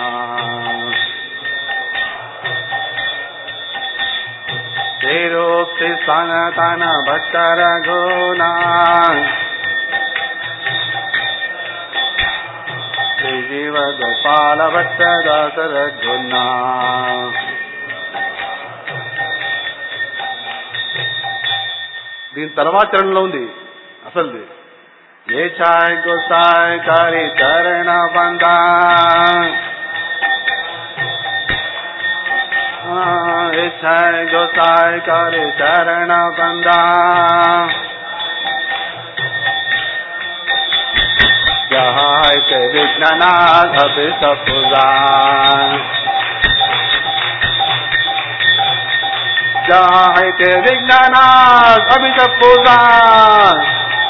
శ్రీ రూప్ శ్రీ సనాతన భట్ట రఘునా శ్రీ జీవ గోపాల భట్ట దాస రఘునా దీని తర్వాత చరణంలో ఉంది అసలుది ఏ ఛాయ్ గోసాయ్ కారి చరణ బందా ఏ ఛాయ్ గోసాయ్ కారి చరణ బందా जहाय के विघ्ननाथ अभिषपुराण जहाय के विघ्ननाथ अभिषपुराण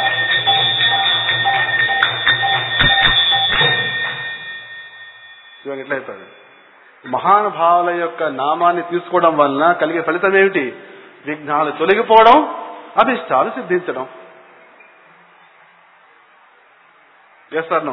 చూడండి ఎట్లా అయిపోయాడు మహానుభావుల యొక్క నామాన్ని తీసుకోవడం వలన కలిగే ఫలితం ఏమిటి విఘ్నాలు తొలగిపోవడం అభిష్టాలు సిద్ధించడం చేస్తాను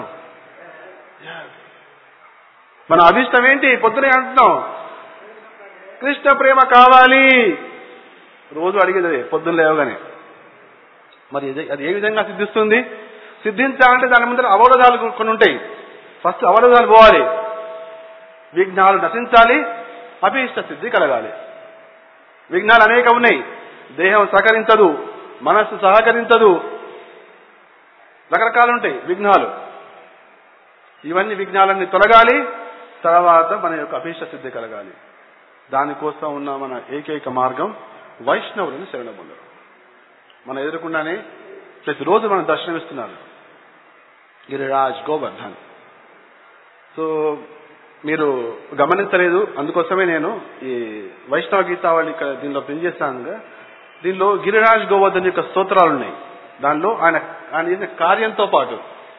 మన అభిష్టం ఏంటి పొద్దునే అంటున్నాం కృష్ణ ప్రేమ కావాలి రోజు అడిగేది అదే పొద్దున్న లేవగానే మరి ఇది- అది ఏ విధంగా సిద్ధిస్తుంది సిద్ధించాలంటే దాని ముందర అవరోధాలు కొన్ని ఉంటాయి ఫస్ట్ అవరోధాలు పోవాలి విఘ్నాలు నశించాలి అభీష్ట సిద్ధి కలగాలి విఘ్నాలు అనేక ఉన్నాయి దేహం సహకరించదు మనస్సు సహకరించదు రకరకాలు ఉంటాయి విఘ్నాలు ఇవన్నీ విఘ్నాలన్నీ తొలగాలి తర్వాత మన యొక్క అభీష్ట సిద్ధి కలగాలి దానికోసం ఉన్న మన ఏకైక మార్గం వైష్ణవులను శరణం పొందడం మన ఎదురకుండానే ప్రతిరోజు మనం దర్శనమిస్తున్నారు గిరిరాజ్ గోవర్ధన్ సో మీరు గమనించలేదు అందుకోసమే నేను ఈ వైష్ణవ గీతావళి ఇక్కడ దీనిలో ప్రింట్ చేస్తాను దీనిలో గిరిరాజ్ గోవర్ధన్ యొక్క స్తోత్రాలు ఉన్నాయి దానిలో ఆయన ఆయన చేసిన కార్యంతో పాటు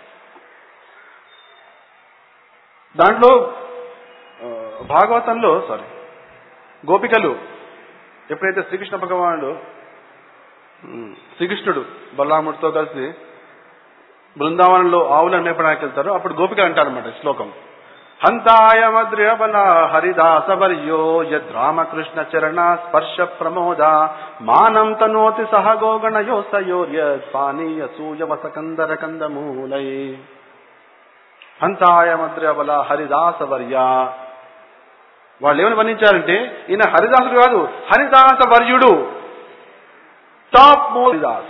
దాంట్లో ఆ, భాగవతంలో సారీ గోపికలు ఎప్పుడైతే శ్రీకృష్ణ భగవానుడు ఉమ్, శ్రీకృష్ణుడు బలరాముడితో కలిసి బృందావనంలో ఆవులను మేపడానికి వెళ్తారు అప్పుడు గోపికలు అంటారన్నమాట ఈ శ్లోకం హంతాయ మద్ర్యబల హరిదాస వర్యో యద్రామకృష్ణ చరణ స్పర్శ ప్రమోద మానం తనోతి సహ గోగణయో సయోర్య పానీయ సూయ వసకందర కందమూలై హంతాయ మద్ర్యబల హరిదాస వర్య వాళ్ళు ఏమని వర్ణించారంటే ఈయన హరిదాసుడు కాదు హరిదాస వర్యుడు టాప్ మోదాస్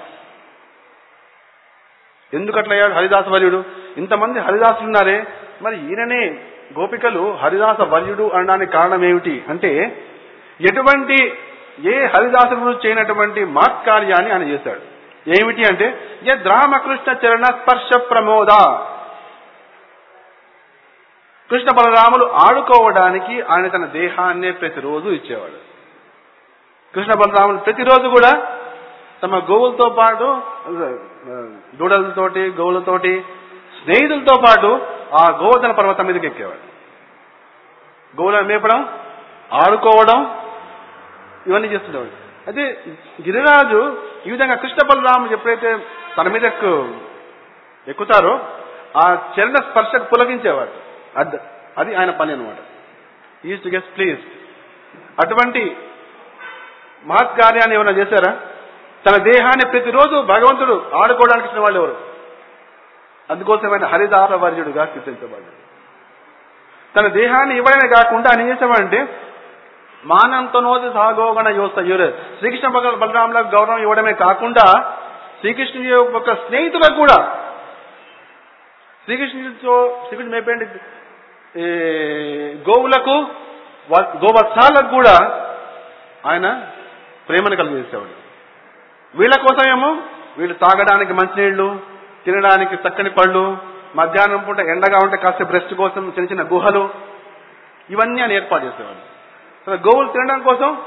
ఎందుకు అట్లా అయ్యాడు హరిదాస వర్యుడు ఇంతమంది హరిదాసులు ఉన్నారే మరి ఈయననే గోపికలు హరిదాస వర్యుడు అనడానికి కారణం ఏమిటి అంటే ఎటువంటి ఏ హరిదాసుడు చేయనటువంటి మాత్కార్యాన్ని ఆయన చేశాడు ఏమిటి అంటే యద్ రామకృష్ణ చరణ స్పర్శ ప్రమోద కృష్ణ బలరాములు ఆడుకోవడానికి ఆయన తన దేహాన్నే ప్రతిరోజు ఇచ్చేవాడు కృష్ణ బలరాములు ప్రతిరోజు కూడా తమ గోవులతో పాటు దూడలతోటి గోవులతోటి స్నేహితులతో పాటు ఆ గోవర్ధన పర్వతం మీదకి ఎక్కేవాడు గోవులను మేపడం ఆడుకోవడం ఇవన్నీ చేస్తుండేవాడు అయితే గిరిరాజు ఈ విధంగా కృష్ణ బలరాములు ఎప్పుడైతే తన మీద ఎక్కు- ఎక్కుతారో ఆ చరణ స్పర్శకు పులకించేవాడు అద్- అది ఆయన పని అనమాట ఈజ్ టు గెస్ ప్లీజ్ అటువంటి మహత్కార్యాన్ని ఏమైనా చేశారా తన దేహాన్ని ప్రతిరోజు భగవంతుడు ఆడుకోవడానికి ఇచ్చిన వాళ్ళు ఎవరు అందుకోసమైన హరిదాస వర్యుడుగా కీర్తించబడ్డాడు తన దేహాన్ని ఇవ్వడమే కాకుండా ఆయన ఏం చేసేవాడంటే మానంతో నోది సాగోగణ యోస యూరే శ్రీకృష్ణ భగ బలరాములకు గౌరవం ఇవ్వడమే కాకుండా శ్రీకృష్ణుడి యొక్క స్నేహితులకు కూడా శ్రీకృష్ణుడితో శ్రీకృష్ణుడు మేపేంటి ఈ గోవులకు వ- గోవత్సాలకు కూడా ఆయన ప్రేమను కలిగజేసేవాడు వీళ్ళ కోసమేమో వీళ్ళు తాగడానికి మంచినీళ్లు తినడానికి చక్కని పళ్ళు మధ్యాహ్నం పూట ఎండగా ఉంటే కాసేపు రెస్ట్ కోసం చిన్న చిన్న గుహలు ఇవన్నీ ఆయన ఏర్పాటు చేసేవాడు తన గోవులు తినడం కోసం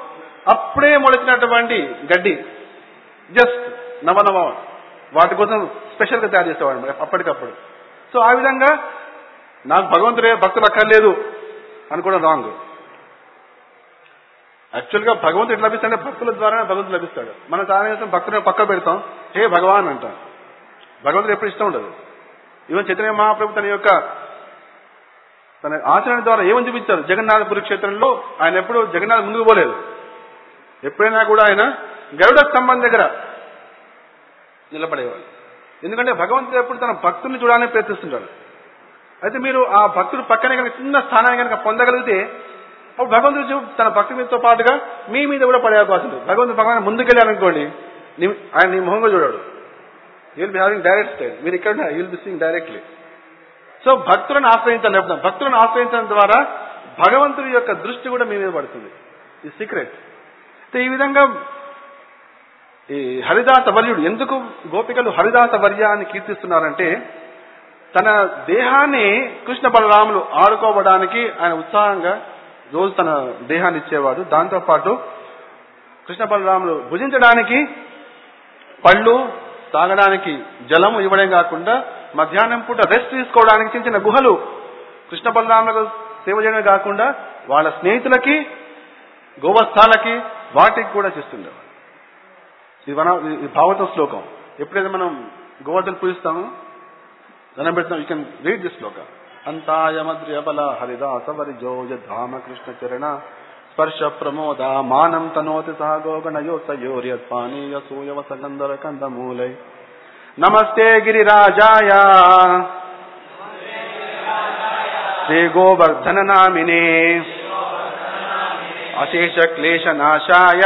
అప్పుడే మొలిచినటువంటి గడ్డి జస్ట్ నవనవ వాటి కోసం స్పెషల్గా తయారు చేసేవాడు మరి అప్పటికప్పుడు సో ఆ విధంగా నాకు భగవంతుడే భక్తులు అక్కర్లేదు అనుకోవడం రాంగ్ యాక్చువల్గా భగవంతుడు ఎట్లా లభిస్తాడంటే భక్తుల ద్వారా భగవంతుడు లభిస్తాడు మనం చాలా చేస్తాం భక్తులను పక్క పెడతాం హే భగవాన్ అంటాం భగవంతుడు ఎప్పుడు ఇష్టం ఉండదు ఈవెన్ చైతన్య మహాప్రభు తన యొక్క తన ఆచరణ ద్వారా ఏమని చూపించారు జగన్నాథపురి క్షేత్రంలో ఆయన ఎప్పుడు జగన్నాథ్ ముందుకు పోలేదు ఎప్పుడైనా కూడా ఆయన గరుడ స్తంభం దగ్గర నిలబడేవాళ్ళు ఎందుకంటే భగవంతుడు ఎప్పుడు తన భక్తుల్ని చూడాలని ప్రయత్నిస్తుంటాడు అయితే మీరు ఆ భక్తుడు పక్కనే కనుక చిన్న స్థానాన్ని కనుక పొందగలిగితే అప్పుడు భగవంతుడు చూ- తన భక్తి మీదతో పాటుగా మీ మీద కూడా పడే అవకాశం ఉంది భగవంతుడు భగవాన్ ముందుకెళ్ళారనుకోండి నీ- ఆయన నీ మొహంగా చూడాడు you will be having direct style మీరు ఇక్కడ you will be seeing directly so భక్తులను ఆశ్రయించాలి చెప్తాం భక్తులను ఆశ్రయించడం ద్వారా భగవంతుడి యొక్క దృష్టి కూడా మీ మీద పడుతుంది ఈ సీక్రెట్ అయితే ఈ విధంగా ఈ హరిదాస వర్యుడు ఎందుకు గోపికలు హరిదాస వర్య అని కీర్తిస్తున్నారంటే తన దేహాన్ని కృష్ణ బలరాములు ఆడుకోవడానికి ఆయన ఉత్సాహంగా రోజు తన దేహాన్ని ఇచ్చేవాడు దాంతో పాటు కృష్ణ బలరాములు భుజించడానికి పళ్ళు తాగడానికి జలము ఇవ్వడం కాకుండా మధ్యాహ్నం పూట రెస్ట్ తీసుకోవడానికి చిన్న చిన్న గుహలు కృష్ణ బలరాములకు సేవ చేయడమే కాకుండా వాళ్ళ స్నేహితులకి గోవస్థాలకి వాటికి కూడా చేస్తుండేవాడు ఇది మన ఇది భాగవత శ్లోకం ఎప్పుడైతే మనం గోవర్ధన్ పూజిస్తామో దండం పెడతాం you can read this shloka అంతాయమద్రియబల హరిదాస వరిజోజ ధామ కృష్ణ చరణ స్పర్శ ప్రమోద మానం తనోతి సహ గోగణయోసయోర్యత్పానీయ సూయవ సగంధర కందమూలై నమస్తే గిరిరాజాయ శ్రీ గోవర్ధన నామినే అశేష క్లేశ నాశాయ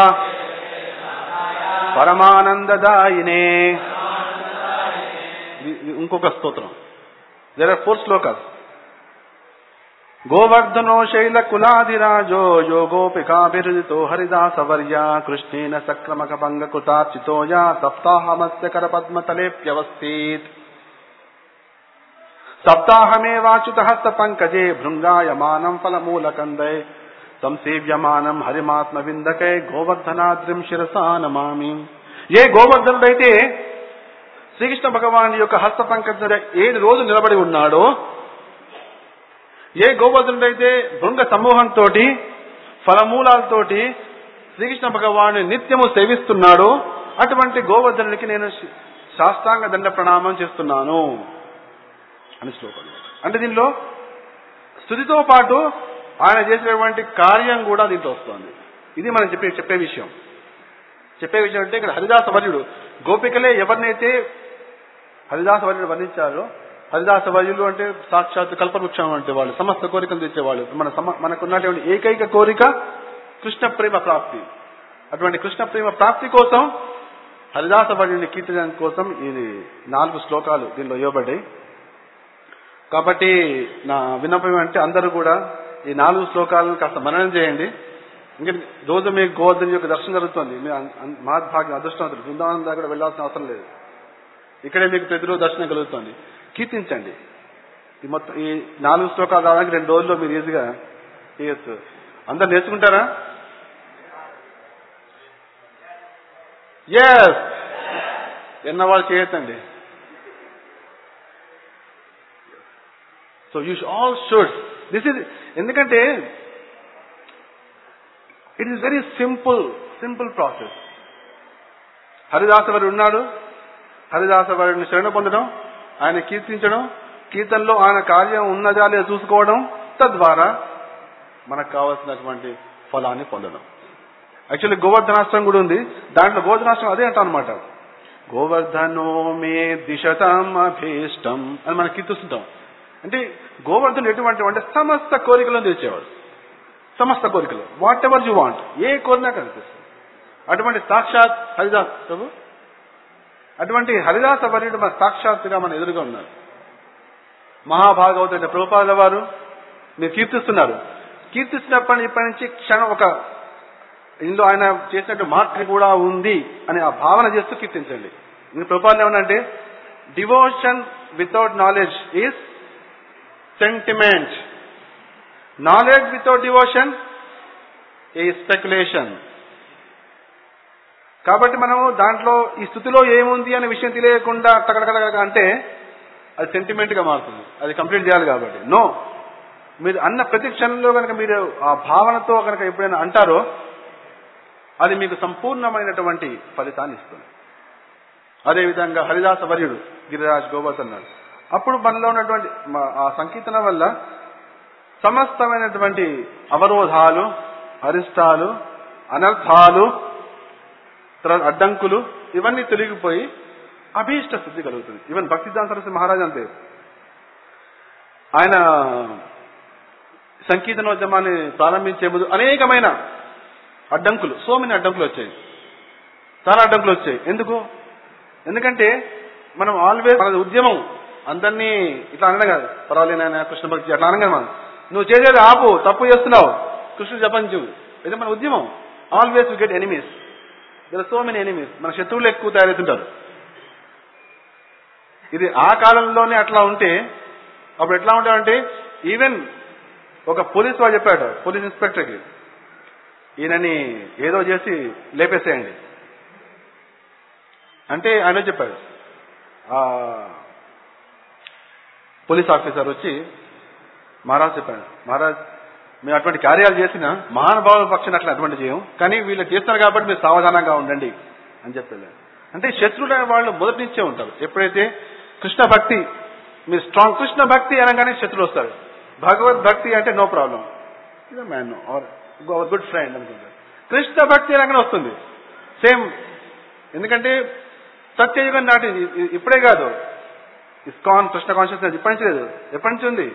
పరమానందదాయినే ఇది- ఇది ఇంకొక స్తోత్రం దేర్ ఆర్ ఫోర్ శ్లోకాస్ గోవర్ధనో శైల కులాదిరాజో యోగోపికాభిరుదితో హరిదాసవర్య కృష్ణేన సక్రమక భంగ కృతార్చితో యా సప్తాహమస్య కర పద్మతలేప్యవస్థిత్ సప్తాహమేవాచ్యుత హస్త పంకజే భృంగాయమానం ఫలమూలకందై సంసేవ్యమానం హరిమాత్మ విందకై గోవర్ధనాద్రిం శిరసా నమామి ఏ గోవర్ధనుడైతే శ్రీకృష్ణ భగవాన్ యొక్క హస్త పంకజ దగ్గర ఏడు రోజులు నిలబడి ఉన్నాడో ఏ గోవర్ధనుడైతే భృంగ సమూహంతో ఫలమూలాలతోటి శ్రీకృష్ణ భగవాను నిత్యము సేవిస్తున్నాడో అటువంటి గోవర్ధనుడికి నేను శ- శాస్త్రాంగ దండ ప్రణామం చేస్తున్నాను అని శ్లోకం అంటే దీనిలో స్థుతితో పాటు ఆయన చేసినటువంటి కార్యం కూడా దీంట్లో వస్తుంది ఇది మనం చెప్పే చెప్పే విషయం చెప్పే విషయం అంటే ఇక్కడ హరిదాస వర్యుడు గోపికలే ఎవరినైతే హరిదాస వర్యుడు వర్ణించారో హరిదాస వర్యులు అంటే సాక్షాత్ కల్పవృక్షం అంటే వాళ్ళు సమస్త కోరికలు తెచ్చేవాళ్ళు మన సమ మనకున్నటువంటి ఏకైక కోరిక కృష్ణ ప్రేమ ప్రాప్తి అటువంటి కృష్ణ ప్రేమ ప్రాప్తి కోసం హరిదాస వర్యుడిని కీర్తించడం కోసం ఇది నాలుగు శ్లోకాలు దీనిలో ఇవ్వబడ్డాయి కాబట్టి నా విన్నపం అంటే అందరూ కూడా ఈ నాలుగు శ్లోకాలను కాస్త మననం చేయండి ఇంకా రోజు మీకు గోవర్ధన్ యొక్క దర్శనం జరుగుతుంది మీ అన్- అన్- మహద్భాగ్యం అదృష్టవంతులు బృందావనం దాకా కూడా వెళ్ళాల్సిన అవసరం లేదు ఇక్కడే మీకు ప్రతిరోజు దర్శనం కలుగుతుంది కీర్తించండి ఈ మొత్తం ఈ నాలుగు శ్లోకాలు రావడానికి రెండు రోజుల్లో మీరు ఈజీగా చేయొచ్చు అందరు నేర్చుకుంటారా ఎస్ ఎన్న వాళ్ళు చేయొచ్చండి so you all should this is ఎందుకంటే it is very simple simple process Haridasavari ఉన్నాడు హరిదాసవరిని శరణ పొందడం ఆయన కీర్తించడం కీర్తనలో ఆయన కార్యం ఉన్నదా లేదా చూసుకోవడం తద్వారా మనకు కావాల్సినటువంటి ఫలాన్ని పొందడం యాక్చువల్లీ గోవర్ధనాశ్రమం కూడా ఉంది దాంట్లో గోవర్ధనాశ్రమం అదే అంటాం అనమాట గోవర్ధనో మే దిశతం అభీష్టం అని మనం కీర్తిస్తుంటాం అంటే గోవర్ధనుడు ఎటువంటి అంటే సమస్త కోరికలను తెచ్చేవాడు సమస్త కోరికలు వాట్ ఎవర్ యు వాంట్ ఏ కోరినా కనిపిస్తుంది అటువంటి సాక్షాత్ హరిదాస్ ప్రభు అటువంటి హరిదాస వర్యుడు మన సాక్షాత్తుగా మన ఎదురుగా ఉన్నారు మహాభాగవత ప్రభుపాద వారు మీరు కీర్తిస్తున్నారు కీర్తిస్తున్నప్పటి ఇప్పటి నుంచి క్షణం ఒక ఇందులో ఆయన చేసినట్టు మార్పు కూడా ఉంది అని ఆ భావన చేస్తూ కీర్తించండి ఇంక ప్రభుపాదం ఏమనంటే devotion without knowledge is sentiment knowledge without devotion is speculation కాబట్టి మనము దాంట్లో ఈ స్థుతిలో ఏముంది అనే విషయం తెలియకుండా టకటకటక అంటే అది సెంటిమెంట్ గా మారుతుంది అది కంప్లీట్ చేయాలి కాబట్టి నో మీరు అన్న ప్రతి క్షణంలో కనుక మీరు ఆ భావనతో కనుక ఎప్పుడైనా అంటారో అది మీకు సంపూర్ణమైనటువంటి ఫలితాన్ని ఇస్తుంది అదేవిధంగా హరిదాస వర్యుడు గిరిరాజ్ గోవర్ధన్ అన్నాడు అప్పుడు మనలో ఉన్నటువంటి మ- ఆ సంకీర్తన వల్ల సమస్తమైనటువంటి అవరోధాలు అరిష్టాలు అనర్థాలు తర్వాత అడ్డంకులు ఇవన్నీ తొలగిపోయి అభీష్ట స్థితి కలుగుతుంది ఈవెన్ భక్తిదాన్ సరస్వతి మహారాజ్ అంతే ఆయన సంకీర్తనోద్యమాన్ని ప్రారంభించే ముందు అనేకమైన అడ్డంకులు సో మెనీ అడ్డంకులు వచ్చాయి చాలా అడ్డంకులు వచ్చాయి ఎందుకు ఎందుకంటే మనం ఆల్వేస్ మన ఉద్యమం అందరినీ ఇట్లా అనడం కాదు పర్వాలేదు నాయన కృష్ణ భక్తి అట్లా అనగా మనం నువ్వు చేసేది ఆపు తప్పు చేస్తున్నావు కృష్ణుడు జపించు ఇది మన ఉద్యమం always we get enemies there so many enemies మన శత్రువులు ఎక్కువ తయారవుతుంటారు ఇది ఆ కాలంలోనే అట్లా ఉంటే అప్పుడు ఎట్లా ఉంటామంటే ఈవెన్ ఒక పోలీస్ వాడు చెప్పాడు పోలీస్ ఇన్స్పెక్టర్కి ఈయనని ఏదో చేసి లేపేసేయండి అంటే ఆయన చెప్పాడు ఆ పోలీస్ ఆఫీసర్ వచ్చి మహారాజ్ చెప్పాడు మహారాజ్ మేము అటువంటి కార్యాలు చేసిన మహానుభావుల పక్షాన అట్లా అటువంటి చేయం కానీ వీళ్ళు చేస్తున్నారు కాబట్టి మీరు సావధానంగా ఉండండి అని చెప్పాడు అంటే శత్రువులు వాళ్ళు మొదటి నుంచే ఉంటారు ఎప్పుడైతే కృష్ణ భక్తి మీరు స్ట్రాంగ్ కృష్ణ భక్తి అనగానే శత్రులు వస్తారు భగవద్ భక్తి అంటే నో ప్రాబ్లం ఇదే man are our good friend అనుకుంటారు కృష్ణ భక్తి అనగానే వస్తుంది సేమ్ ఎందుకంటే సత్యయుగం నాటి ఇ- ఇప్పుడే కాదు ఇస్కాన్ కృష్ణ కాన్షియస్నెస్ ఇప్పటి నుంచి లేదు ఎప్పటి నుంచి ఉంది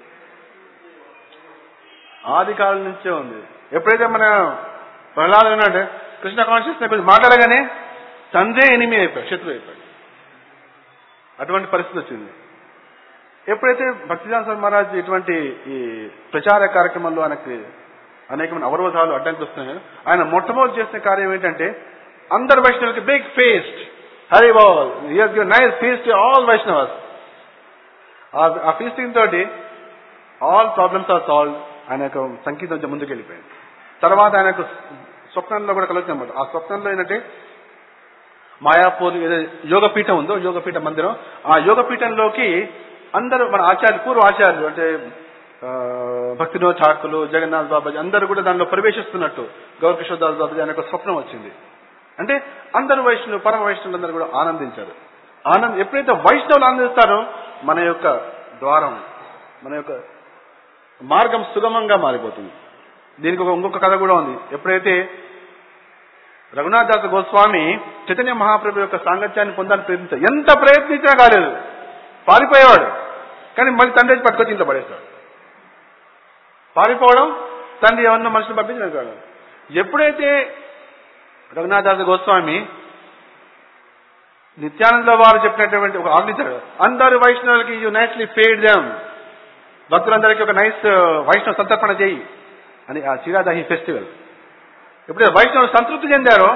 ఆది కాలం నుంచే ఉంది ఎప్పుడైతే మన ప్రహ్లాద్ ఉన్నాడు కృష్ణ కాన్షియస్నెస్ గురించి మాట్లాడగానే తండ్రే ఎనిమి అయిపోయాడు శత్రువు అయిపోయాడు అటువంటి పరిస్థితి వచ్చింది ఎప్పుడైతే భక్తిదాన్ స్వామి మహారాజ్ ఇటువంటి ఈ ప్రచార కార్యక్రమంలో ఆయనకి అనేకమైన అవరోధాలు అడ్డంకి వస్తున్నాయో ఆయన మొట్టమొదటి చేసిన కార్యం ఏంటంటే అందరు వైష్ణవులకి బిగ్ ఫేస్ట్ హరి బాల్ here give nice feast all Vaishnavas a feasting తోటి ఆల్ ప్రాబ్లమ్స్ ఆర్ సాల్వ్ ఆయన యొక్క సంగీతం ముందుకు వెళ్ళిపోయింది తర్వాత ఆయనకు స్వప్నంలో కూడా కలుగుతుంది ఆ స్వప్నంలో ఏంటంటే మాయాపూర్ ఏదో యోగపీఠం ఉందో యోగపీఠ మందిరం ఆ యోగపీఠంలోకి అందరూ మన ఆచార్యులు పూర్వ ఆచార్యులు అంటే ఆ, భక్తినో ఠాకులు జగన్నాథ్ బాబాజీ అందరూ కూడా దానిలో ప్రవేశిస్తున్నట్టు గౌరకిషోర్ దాస్ బాబాజీ అనే ఒక స్వప్నం వచ్చింది అంటే అందరూ వైష్ణవులు పరమ వైష్ణవులు అందరూ కూడా ఆనందించారు ఆనందం ఎప్పుడైతే వైష్ణవులు ఆనందిస్తారో మన యొక్క ద్వారం మన యొక్క మార్గం సుగమంగా మారిపోతుంది దీనికి ఒక ఇంకొక కథ కూడా ఉంది ఎప్పుడైతే రఘునాథ్ దాస్ గోస్వామి చైతన్య మహాప్రభు యొక్క సాంగత్యాన్ని పొందాలని ప్రయత్నించాడు ఎంత ప్రయత్నించినా కాలేదు పారిపోయేవాడు కానీ మళ్ళీ తండ్రి వచ్చి పట్టుకొచ్చి ఇంట్లో పడేస్తాడు పారిపోవడం తండ్రి ఎవరినో మనుషులు పంపించిన కాదు ఎప్పుడైతే రఘునాథ్ దాస్ గోస్వామి నిత్యానంద వారు చెప్పినటువంటి ఒక ఆజ్ఞించాడు అందరు వైష్ణవులకి యు నైస్లీ పేడ్ దెమ్ భక్తులందరికీ ఒక నైస్ వైష్ణవ సంతర్పణ చేయి అని ఆ చిరాదహి ఫెస్టివల్ ఎప్పుడైతే వైష్ణవులు సంతృప్తి చెందారో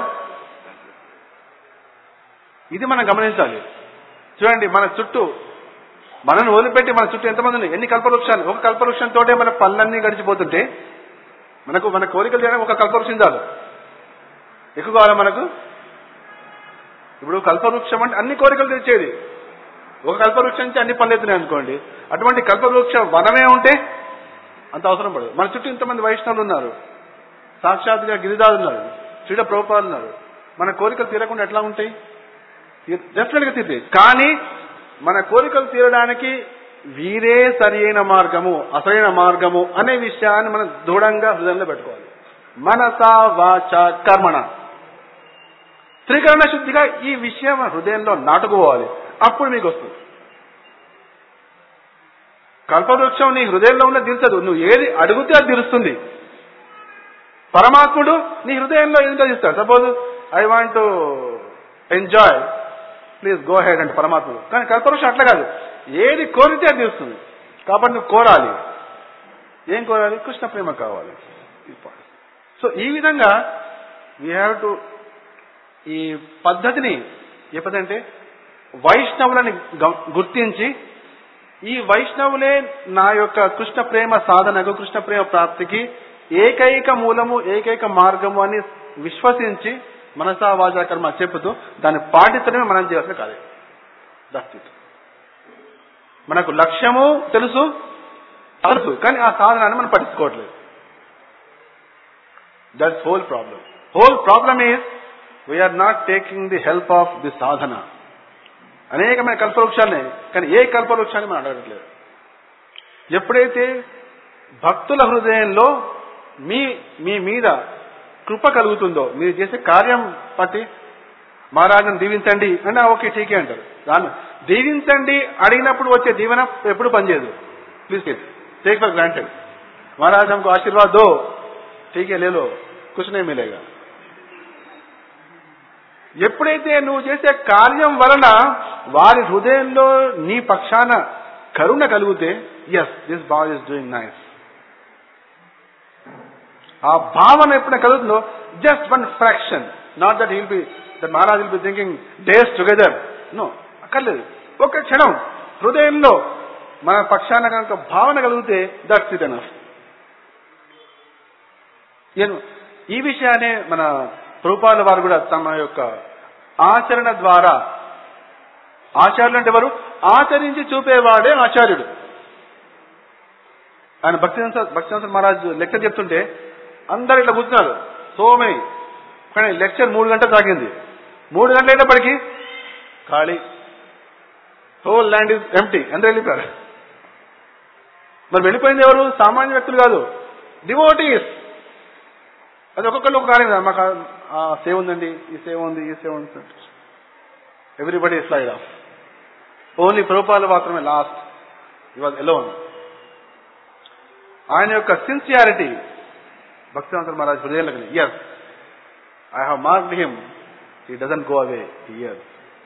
ఇది మనం గమనించాలి చూడండి మన చుట్టూ మనల్ని వదిలిపెట్టి మన చుట్టూ ఎంతమంది ఉన్నాయి ఎన్ని కల్పవృక్షాలు ఒక కల్పవృక్షంతోటే మన పనులన్నీ గడిచిపోతుంటే మనకు మన కోరికలు చేయడానికి ఒక కల్పవృక్షం చాలు ఎక్కువ కావాలి మనకు ఇప్పుడు కల్పవృక్షం అంటే అన్ని కోరికలు తెచ్చేది ఒక కల్పవృక్షం నుంచి అన్ని పనులు ఎత్తున్నాయి అనుకోండి అటువంటి కల్పవృక్ష వనమే ఉంటే అంత అవసరం పడదు మన చుట్టూ ఇంతమంది వైష్ణవులు ఉన్నారు సాక్షాత్గా గిరిదాలు ఉన్నారు శ్రీడ ప్రభుపాలు ఉన్నారు మన కోరికలు తీరకుండా ఎట్లా ఉంటాయి డెఫినెట్ గా తీరుతాయి కానీ మన కోరికలు తీరడానికి వీరే సరి అయిన మార్గము అసలైన మార్గము అనే విషయాన్ని మనం దృఢంగా హృదయంలో పెట్టుకోవాలి మనస వాచ కర్మణ త్రికరణ శుద్ధిగా ఈ విషయం మన హృదయంలో నాటుకోవాలి అప్పుడు మీకు వస్తుంది కల్పవృక్షం నీ హృదయంలో ఉన్న తీర్చదు నువ్వు ఏది అడిగితే అది తీరుస్తుంది పరమాత్ముడు నీ హృదయంలో ఏం తీస్తాడు suppose I want to enjoy please go ahead అంటే పరమాత్ముడు కానీ కల్పవృక్షం అట్లా కాదు ఏది కోరితే అది తీరుస్తుంది కాబట్టి నువ్వు కోరాలి ఏం కోరాలి కృష్ణ ప్రేమ కావాలి సో ఈ విధంగా వీ హ్యావ్ టు ఈ పద్ధతిని ఎప్పుడంటే వైష్ణవులని గ- గుర్తించి ఈ వైష్ణవులే నా యొక్క కృష్ణ ప్రేమ సాధనకు కృష్ణ ప్రేమ ప్రాప్తికి ఏకైక మూలము ఏకైక మార్గము అని విశ్వసించి మనసా వాచా కర్మ చెప్పుతూ దాన్ని పాటించడమే మనం చేయాల్సిన కార్యం దట్స్ ఇట్ మనకు లక్ష్యము తెలుసు తెలుసు కానీ ఆ సాధనాన్ని మనం పట్టించుకోవట్లేదు that's whole problem whole problem is we are not taking the help of the sadhana అనేకమైన కల్పవృక్షాలనే కానీ ఏ కల్పవృక్షాన్ని మనం అడగట్లేదు ఎప్పుడైతే భక్తుల హృదయంలో మీ మీ మీద కృప కలుగుతుందో మీరు చేసే కార్యం పట్టి మహారాజును దీవించండి అంటే ఓకే ఠీకే అంటారు దాన్ని దీవించండి అడిగినప్పుడు వచ్చే దీవెన ఎప్పుడు పనిచేయదు please take for granted Maharaj हमको आशीर्वाद दो ठीक है ले लो कुछ नहीं मिलेगा ఎప్పుడైతే నువ్వు చేసే కార్యం వలన వారి హృదయంలో నీ పక్షాన కరుణ కలిగితే yes this boy is doing nice ఆ భావన ఎప్పుడైనా కలుగుతుందో just one fraction not that will be that Maharaj will be thinking days together no అక్కర్లేదు ఒక క్షణం హృదయంలో మన పక్షాన కనుక భావన కలిగితే దట్స్ ఇట్ ఎనఫ్ నేను ఈ విషయాన్ని మన ప్రభుపాల వారు కూడా తమ యొక్క ఆచరణ ద్వారా ఆచార్యులు అంటే ఎవరు ఆచరించి చూపేవాడే ఆచార్యుడు ఆయన భక్తి భక్తి మహారాజ్ లెక్చర్ చెప్తుంటే అందరు ఇట్లా కూర్చున్నారు సో మెనీ కానీ లెక్చర్ మూడు గంటలు సాగింది మూడు గంటలు అయినప్పటికీ ఖాళీ హోల్ ల్యాండ్ ఇస్ ఎంటీ అందరూ వెళ్ళిపోయారు మరి వెళ్ళిపోయింది ఎవరు సామాన్య వ్యక్తులు కాదు డివోటీస్ అది ఒక్కొక్కరు ఒక కార్యం కదా మాకు ఆ సేవ్ ఉందండి ఈ సేవ్ ఉంది ఈ సేవ్ ఉంది ఎవ్రీబడి స్లైడ్ ఆఫ్ ఓన్లీ ప్రభుపాలు మాత్రమే లాస్ట్ ఈ వాజ్ ఎలోన్ ఆయన యొక్క సిన్సియారిటీ భక్తివంతుడు మహారాజ్ హృదయంలో yes I have marked him he doesn't go away years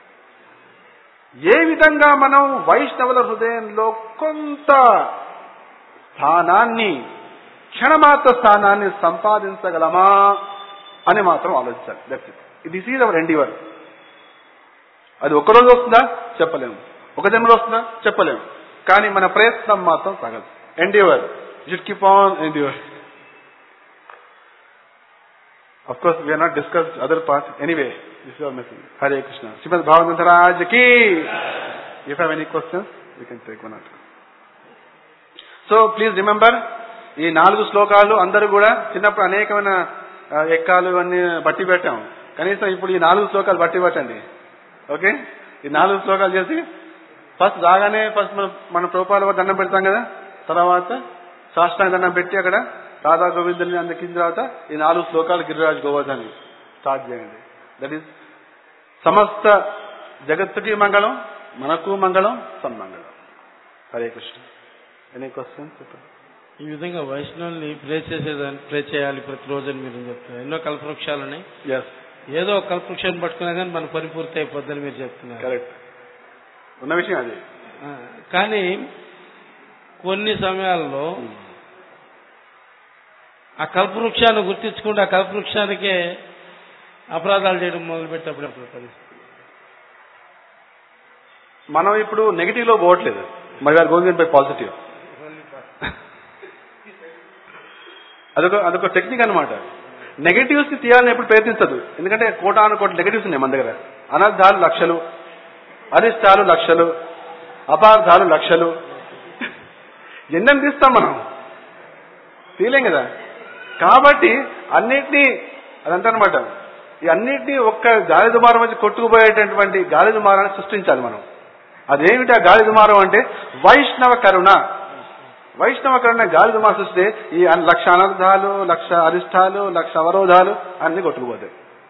ఏ విధంగా మనం వైష్ణవుల హృదయంలో కొంత స్థానాన్ని క్షణమాత్ర స్థానాన్ని సంపాదించగలమా అని మాత్రం ఆలోచించాలి that's it this is our endeavour అది ఒక రోజు వస్తుందా చెప్పలేము ఒక జన్మలో వస్తుందా చెప్పలేము కానీ మన ప్రయత్నం మాత్రం సాగదు endeavour should keep on endeavour Of course, we are not discussed other parts. Anyway, this is our message. Hare Krishna. Srimad Bhagavatam Raj ki. If you have any questions, we can take one or two. So please remember ఈ నాలుగు శ్లోకాలు అందరూ కూడా చిన్నప్పుడు అనేకమైన ఆ, ఎక్కాలు ఇవన్నీ బట్టి పెట్టాం కనీసం ఇప్పుడు ఈ నాలుగు శ్లోకాలు బట్టి పెట్టండి ఓకే ఈ నాలుగు శ్లోకాలు చేసి ఫస్ట్ రాగానే ఫస్ట్ మనం మన ప్రభుపాల వద్ద దండం పెడతాం కదా తర్వాత సాష్టాంగ దండం పెట్టి అక్కడ రాధా గోవిందుని అందకిన తర్వాత ఈ నాలుగు శ్లోకాలు గిరిరాజ్ గోవర్ధని స్టార్ట్ చేయండి దట్ ఈస్ సమస్త జగత్తుకి మంగళం మనకు మంగళం సన్మంగళం హరే కృష్ణ ఎనీ క్వశ్చన్ చెప్పండి ఈ విధంగా వైష్ణవుల్ని ప్రే చేసేదాన్ని ప్రే చేయాలి ప్రతిరోజు అని మీరు చెప్తున్నారు ఎన్నో కల్పవృక్షాలు ఉన్నాయి ఎస్ ఏదో ఒక కల్పవృక్షాన్ని పట్టుకున్నా కానీ మన పని పూర్తి అయిపోద్దని మీరు చెప్తున్నారు కరెక్ట్ ఉన్న విషయం అది ఆ, కానీ కొన్ని సమయాల్లో ఆ కల్పవృక్షాన్ని గుర్తించకుండా ఆ కల్పవృక్షానికే అపరాధాలు చేయడం మొదలుపెట్టినప్పుడు అప్పుడు పరిస్థితి మనం ఇప్పుడు నెగిటివ్ లో పోవట్లేదు మరి గారు గోవింద్ బై పాజిటివ్ అదొక అదొక టెక్నిక్ అనమాట నెగటివ్స్ ని తీయాలని ఎప్పుడు ప్రయత్నించదు ఎందుకంటే కోటాను కోట్ల నెగటివ్స్ ఉన్నాయి మన దగ్గర అనర్థాలు లక్షలు అరిష్టాలు లక్షలు అపార్థాలు లక్షలు ఎన్నని తీస్తాం మనం తీయలేం కదా కాబట్టి అన్నిటినీ అదంతా అనమాట ఈ అన్నిటినీ ఒక్క గాలి దుమారం వచ్చి కొట్టుకుపోయేటటువంటి గాలి దుమారాన్ని సృష్టించాలి మనం అదేమిటి ఆ గాలి దుమారం అంటే వైష్ణవ కరుణ వైష్ణవ కరుణ గాలి దుమారం సృష్టి ఈ అన్- లక్ష అనర్థాలు లక్ష అరిష్టాలు లక్ష అవరోధాలు అన్ని కొట్టుకుపోతాయి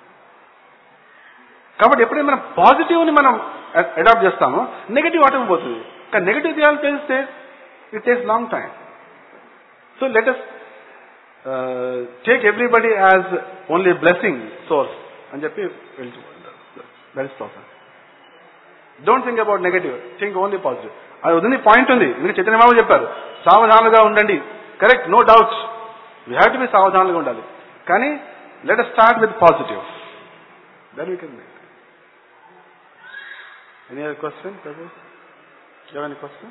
కాబట్టి ఎప్పుడైతే మనం పాజిటివ్ ని మనం అడాప్ట్ చేస్తామో నెగిటివ్ ఆటం పోతుంది కానీ నెగిటివ్ తీయాలని తెలిస్తే it takes long time so let us take everybody as only blessing source అని చెప్పి well process don't think about negative think only positive అది వదిలి పాయింట్ ఉంది ఎందుకంటే చైతన్య బాబు చెప్పారు సావధానంగా ఉండండి correct no doubts we have to be సావధానంగా ఉండాలి కానీ let us start with positive then we can make any other question you any question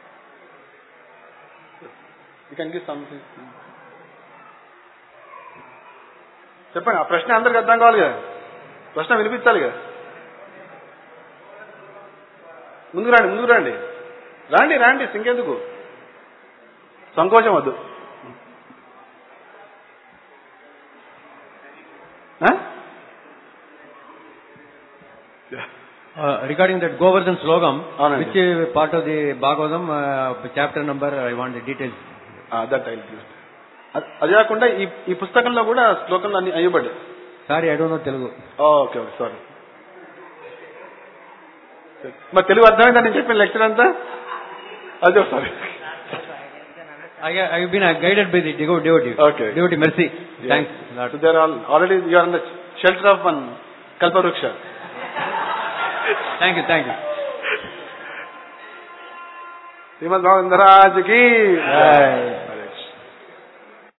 you can give something చెప్పండి ఆ ప్రశ్న అందరికి అర్థం కావాలి కదా ప్రశ్న వినిపించాలి కదా ముందుకు రండి ముందుకు రండి రండి రండి ఇంకెందుకు సంకోచం వద్దు ఆ? Uh, regarding that Govardhan slogam, Anandi. which uh, part of the Bhagavatam, uh, chapter number, I want the details. That I అది కాకుండా ఈ ఈ పుస్తకంలో కూడా శ్లోకంలో అన్ని అయ్యబడ్డాయి Sorry, I don't know Telugu. Okay okay sorry మరి తెలుగు అర్థమైందా నేను చెప్పిన లెక్చర్ అంతా అదే sorry I, I have been uh, guided by the devo- devotee. Okay. Devotee mercy. Thanks. Lord. So they are all already you are in the shelter of one kalparuksha. Thank you, thank you. Srimad Bhagavata రాజ్ కి Right.